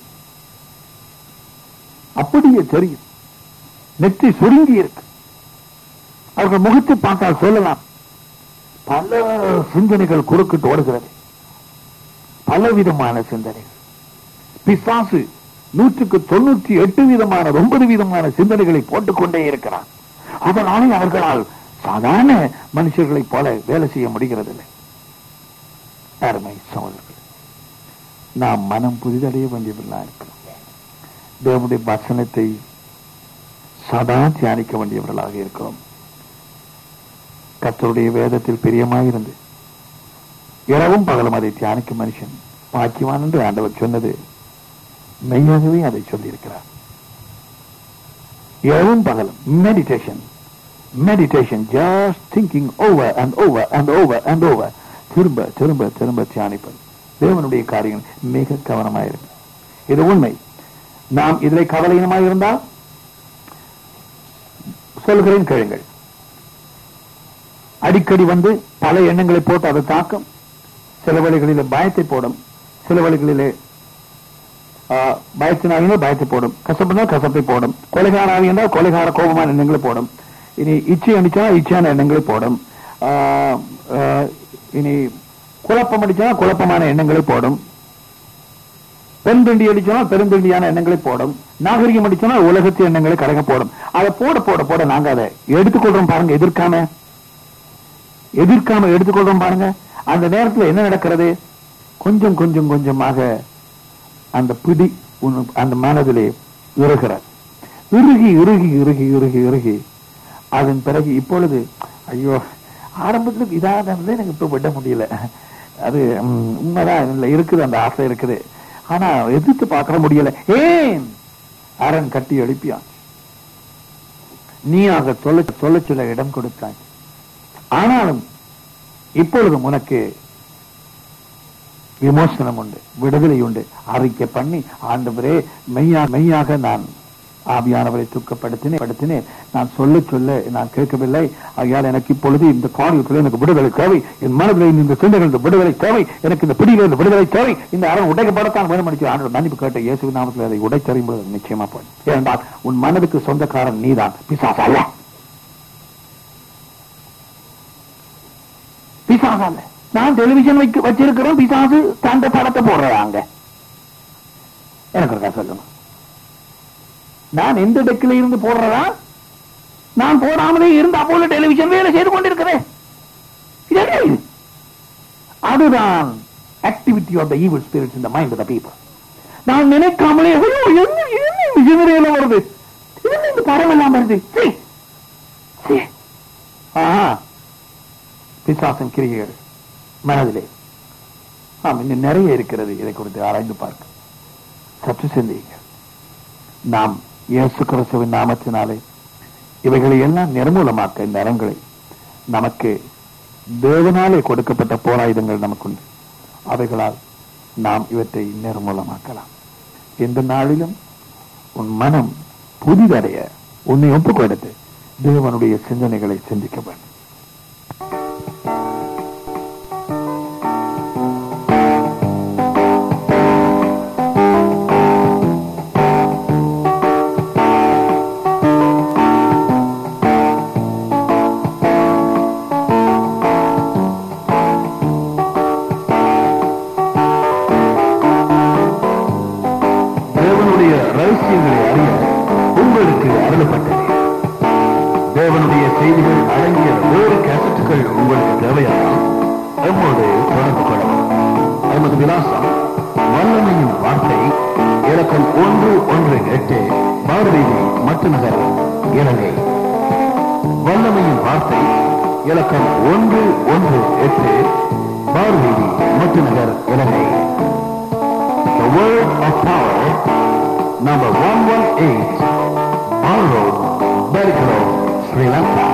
அப்படியே தெரியும் நெற்றி சுருங்கி இருக்கு அவர்கள் முகத்தை பார்த்தால் சொல்லலாம் பல சிந்தனைகள் குறுக்கிட்டு ஓடுகிறது பலவிதமான சிந்தனைகள் பிசாசு நூற்றுக்கு தொண்ணூற்றி எட்டு விதமான ஒன்பது விதமான சிந்தனைகளை போட்டுக்கொண்டே இருக்கிறான் அதனாலே அவர்களால் சாதாரண மனுஷர்களைப் போல வேலை செய்ய முடிகிறதில்லை அருமை சகோதரர்கள் நாம் மனம் புதிதடைய வேண்டியவர்களா இருக்கிறோம் தேவனுடைய வசனத்தை சதா தியானிக்க வேண்டியவர்களாக இருக்கிறோம் கத்தருடைய வேதத்தில் பிரியமாயிருந்து இரவும் பகலும் அதை தியானிக்கும் மனுஷன் பாக்கியவான் என்று ஆண்டவர் சொன்னது மெய்யாகவே அதை சொல்லியிருக்கிறார் இரவும் பகலும் meditation meditation just thinking over and over and over and over திரும்ப திரும்ப திரும்ப தியானிப்பது தேவனுடைய காரியங்கள் மிக கவனமாயிருக்கு இது உண்மை நாம் இதில் கவலையினமாக இருந்தால் சொல்கிறேன் கேளுங்கள் அடிக்கடி வந்து பல எண்ணங்களை போட்டு அதை தாக்கும் சில வழிகளிலே பயத்தை போடும் சில வழிகளிலே பயத்தினாலே பயத்தை போடும் கசப்புனா கசப்பை போடும் கொலைகாராக என்றால் கொலைகார கோபமான எண்ணங்களை போடும் இனி இச்சை அடிச்சா இச்சையான எண்ணங்களை போடும் இனி குழப்பம் அடிச்சா குழப்பமான எண்ணங்களை போடும் பெருந்திண்டி அடிச்சோனா பெருந்திண்டியான எண்ணங்களை போடும் நாகரிகம் அடிச்சோனா உலகத்து எண்ணங்களை கடக போடும் அதை போட போட போட நாங்க அதை எடுத்துக்கொள்றோம் பாருங்க எதிர்க்காம எதிர்க்காம எடுத்துக்கொள்றோம் பாருங்க அந்த நேரத்தில் என்ன நடக்கிறது கொஞ்சம் கொஞ்சம் கொஞ்சமாக அந்த பிடி அந்த மனதிலே இறுகிறார் இறுகி இறுகி இறுகி இறுகி இறுகி அதன் பிறகு இப்பொழுது ஐயோ ஆரம்பத்தில் இதாக எனக்கு இப்ப விட முடியல அது உண்மைதான் இல்லை இருக்குது அந்த ஆசை இருக்குது ஆனா எதிர்த்து பார்க்க முடியல ஏன் அரண் கட்டி எழுப்பியான் நீயாக சொல்ல சொல்ல சொல்ல இடம் கொடுத்தாய் ஆனாலும் இப்பொழுதும் உனக்கு விமோசனம் உண்டு விடுதலை உண்டு அறிக்கை பண்ணி ஆண்டவரே மெய்யா மெய்யாக நான் ஆவியானவரை துக்கப்படுத்தினேன் படுத்தினேன் நான் சொல்ல சொல்ல நான் கேட்கவில்லை ஆகையால் எனக்கு இப்பொழுது இந்த காரியத்தில் எனக்கு விடுதலை தேவை என் மனதில் இந்த சிந்தனை இந்த விடுதலை தேவை எனக்கு இந்த பிடியில் இந்த விடுதலை தேவை இந்த அரண் உடைக்கப்படத்தான் வேணும் என்று ஆண்டவர் மன்னிப்பு கேட்ட இயேசு நாமத்தில் அதை உடைத்தறியும் பொழுது நிச்சயமா போய் ஏனென்றால் உன் மனதுக்கு சொந்தக்காரன் நீதான் பிசாசு அல்ல பிசாசு அல்ல நான் டெலிவிஷன் வைக்க வச்சிருக்கிறோம் பிசாசு தந்த படத்தை போடுறாங்க எனக்கு இருக்கா சொல்லணும் நான் எந்த டெக்கில இருந்து போடுறதா நான் போடாமலே இருந்தா போல டெலிவிஷன் வேலை செய்து கொண்டிருக்கிறேன் இது என்ன இது? அதுதான் activity of the evil spirits இந்த மைண்ட் ஆஃப் பீப்புள் நான் நினைக்காமலே ஐயோ என்ன என்ன மிஷினரியில வருது இது என்ன இந்த படம் எல்லாம் வருது சீ, சீ. ஆஹா பிசாசன் கிரியைகள் மனதிலே ஆம் இன்னும் நிறைய இருக்கிறது இதை குறித்து ஆராய்ந்து பார்க்க சற்று சிந்தியுங்கள் நாம் இயேசு கிறிஸ்துவின் நாமத்தினாலே இவைகளை எல்லாம் நிர்மூலமாக்க இந்த அறங்களை நமக்கு தேவனாலே கொடுக்கப்பட்ட போராயுதங்கள் நமக்குண்டு அவைகளால் நாம் இவற்றை நிர்மூலமாக்கலாம் எந்த நாளிலும் உன் மனம் புதிதடைய உன்னை ஒப்புக் கொடுத்து தேவனுடைய சிந்தனைகளை சிந்திக்க வேண்டும் தேவனுடைய ரகசியங்களை அறிய உங்களுக்கு அருளப்பட்டது தேவனுடைய செய்திகள் அடங்கிய வேறு கேசட்டுகள் உங்களுக்கு தேவையானால் எம்மோடு தொடர்பு கொள்ளவும் எமது விலாசம் வல்லமையின் வார்த்தை இலக்கம் ஒன்று ஒன்று எட்டு பாரதீதி மட்டு நகர் இலங்கை வல்லமையின் வார்த்தை இலக்கம் ஒன்று ஒன்று எட்டு பாரதீதி மட்டு நகர் இலங்கை The word of power, number 118, Bar Road, Berkeley, Sri Lanka.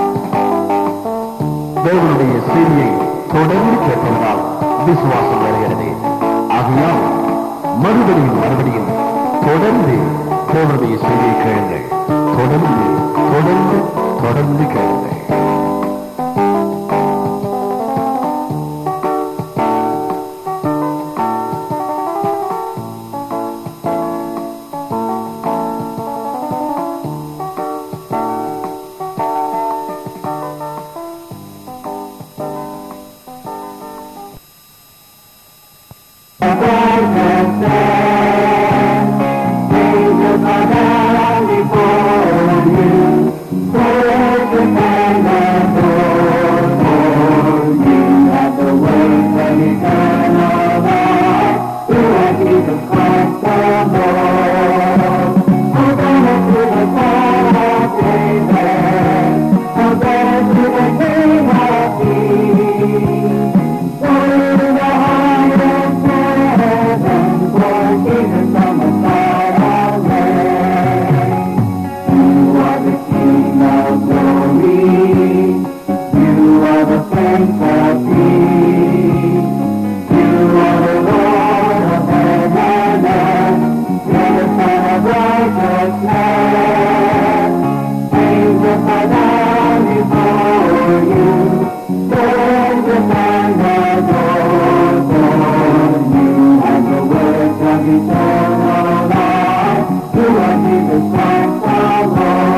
தேவனுடைய செய்தியை தொடர்ந்து கேட்பதால் விசுவாசம் வருகிறது ஆகையால் மறுபடியும் மறுபடியும் தொடர்ந்து தேவனுடைய செய்தியை கேளுங்கள் தொடர்ந்து தொடர்ந்து தொடர்ந்து கேளுங்கள்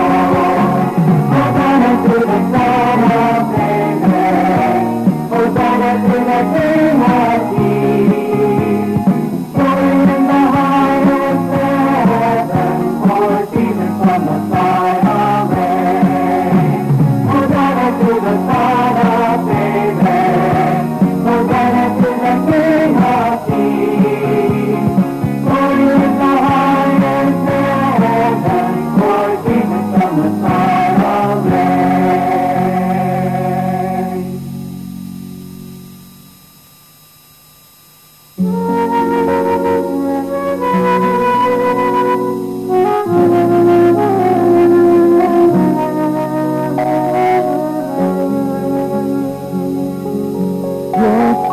Hosanna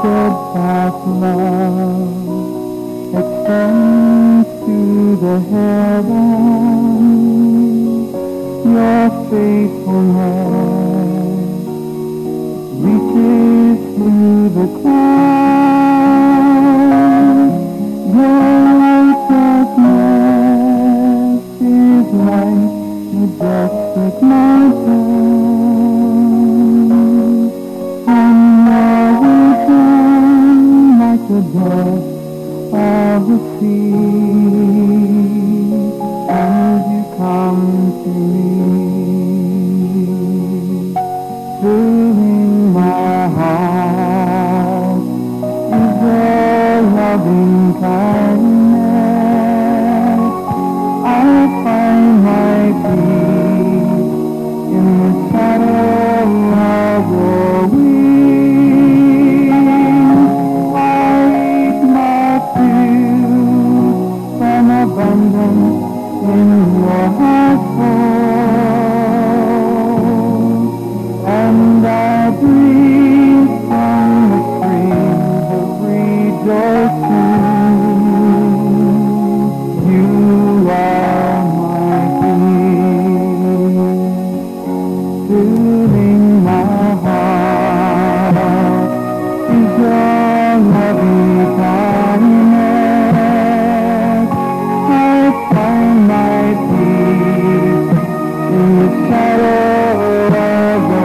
steadfast love extends to the heavens. Your faithfulness reaches to the clouds. Your righteousness is like majestic mountains, and your wisdom like the depth of the sea. As you come to me, filling my heart with your loving kindness. I find my peace in the shadow of your wings. I eat my fill from abundance in your household, and I drink from the springs of rejoicing. You are my peace, filling my heart is your loving kindness. I find my peace in the shadow of the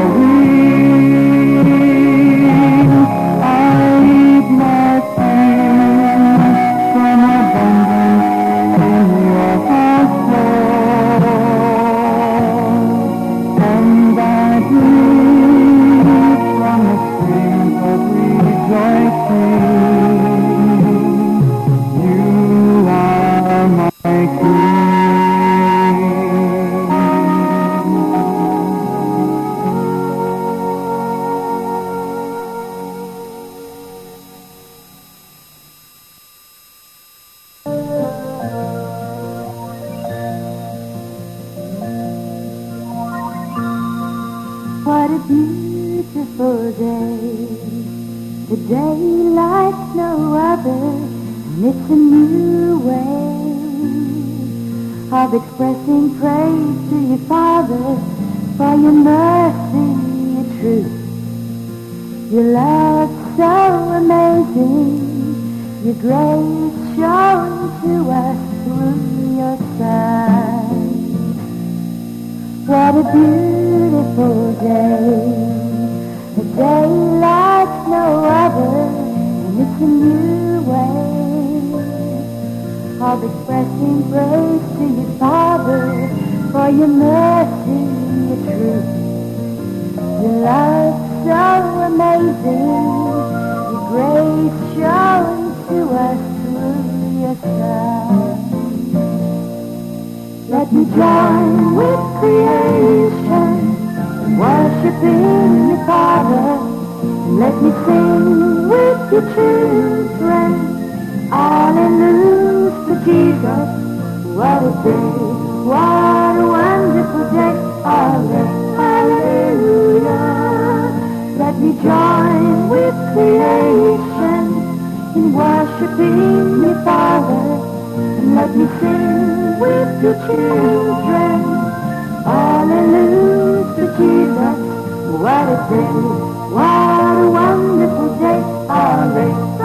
wings. I eat my fill from abundance in your household, and I drink from the springs of rejoicing. You are my king. What a beautiful day. The day like no other, and it's a new way of expressing praise to your Father for your mercy, your truth. Your love so amazing, your grace shown to us through your Son. What a beautiful day. A day like no other. And it's a new way of expressing praise to your Father for your mercy, your truth. Your love so amazing. Your grace shown to us through your Son. Let me join with creation, worshiping your Father. And let me sing with your children, Hallelujah to Jesus. What a day, what a wonderful day, Hallelujah. Let me join with creation in worshiping your Father. And let me sing with your children. Hallelujah to Jesus. What a day, what a wonderful day. Hallelujah.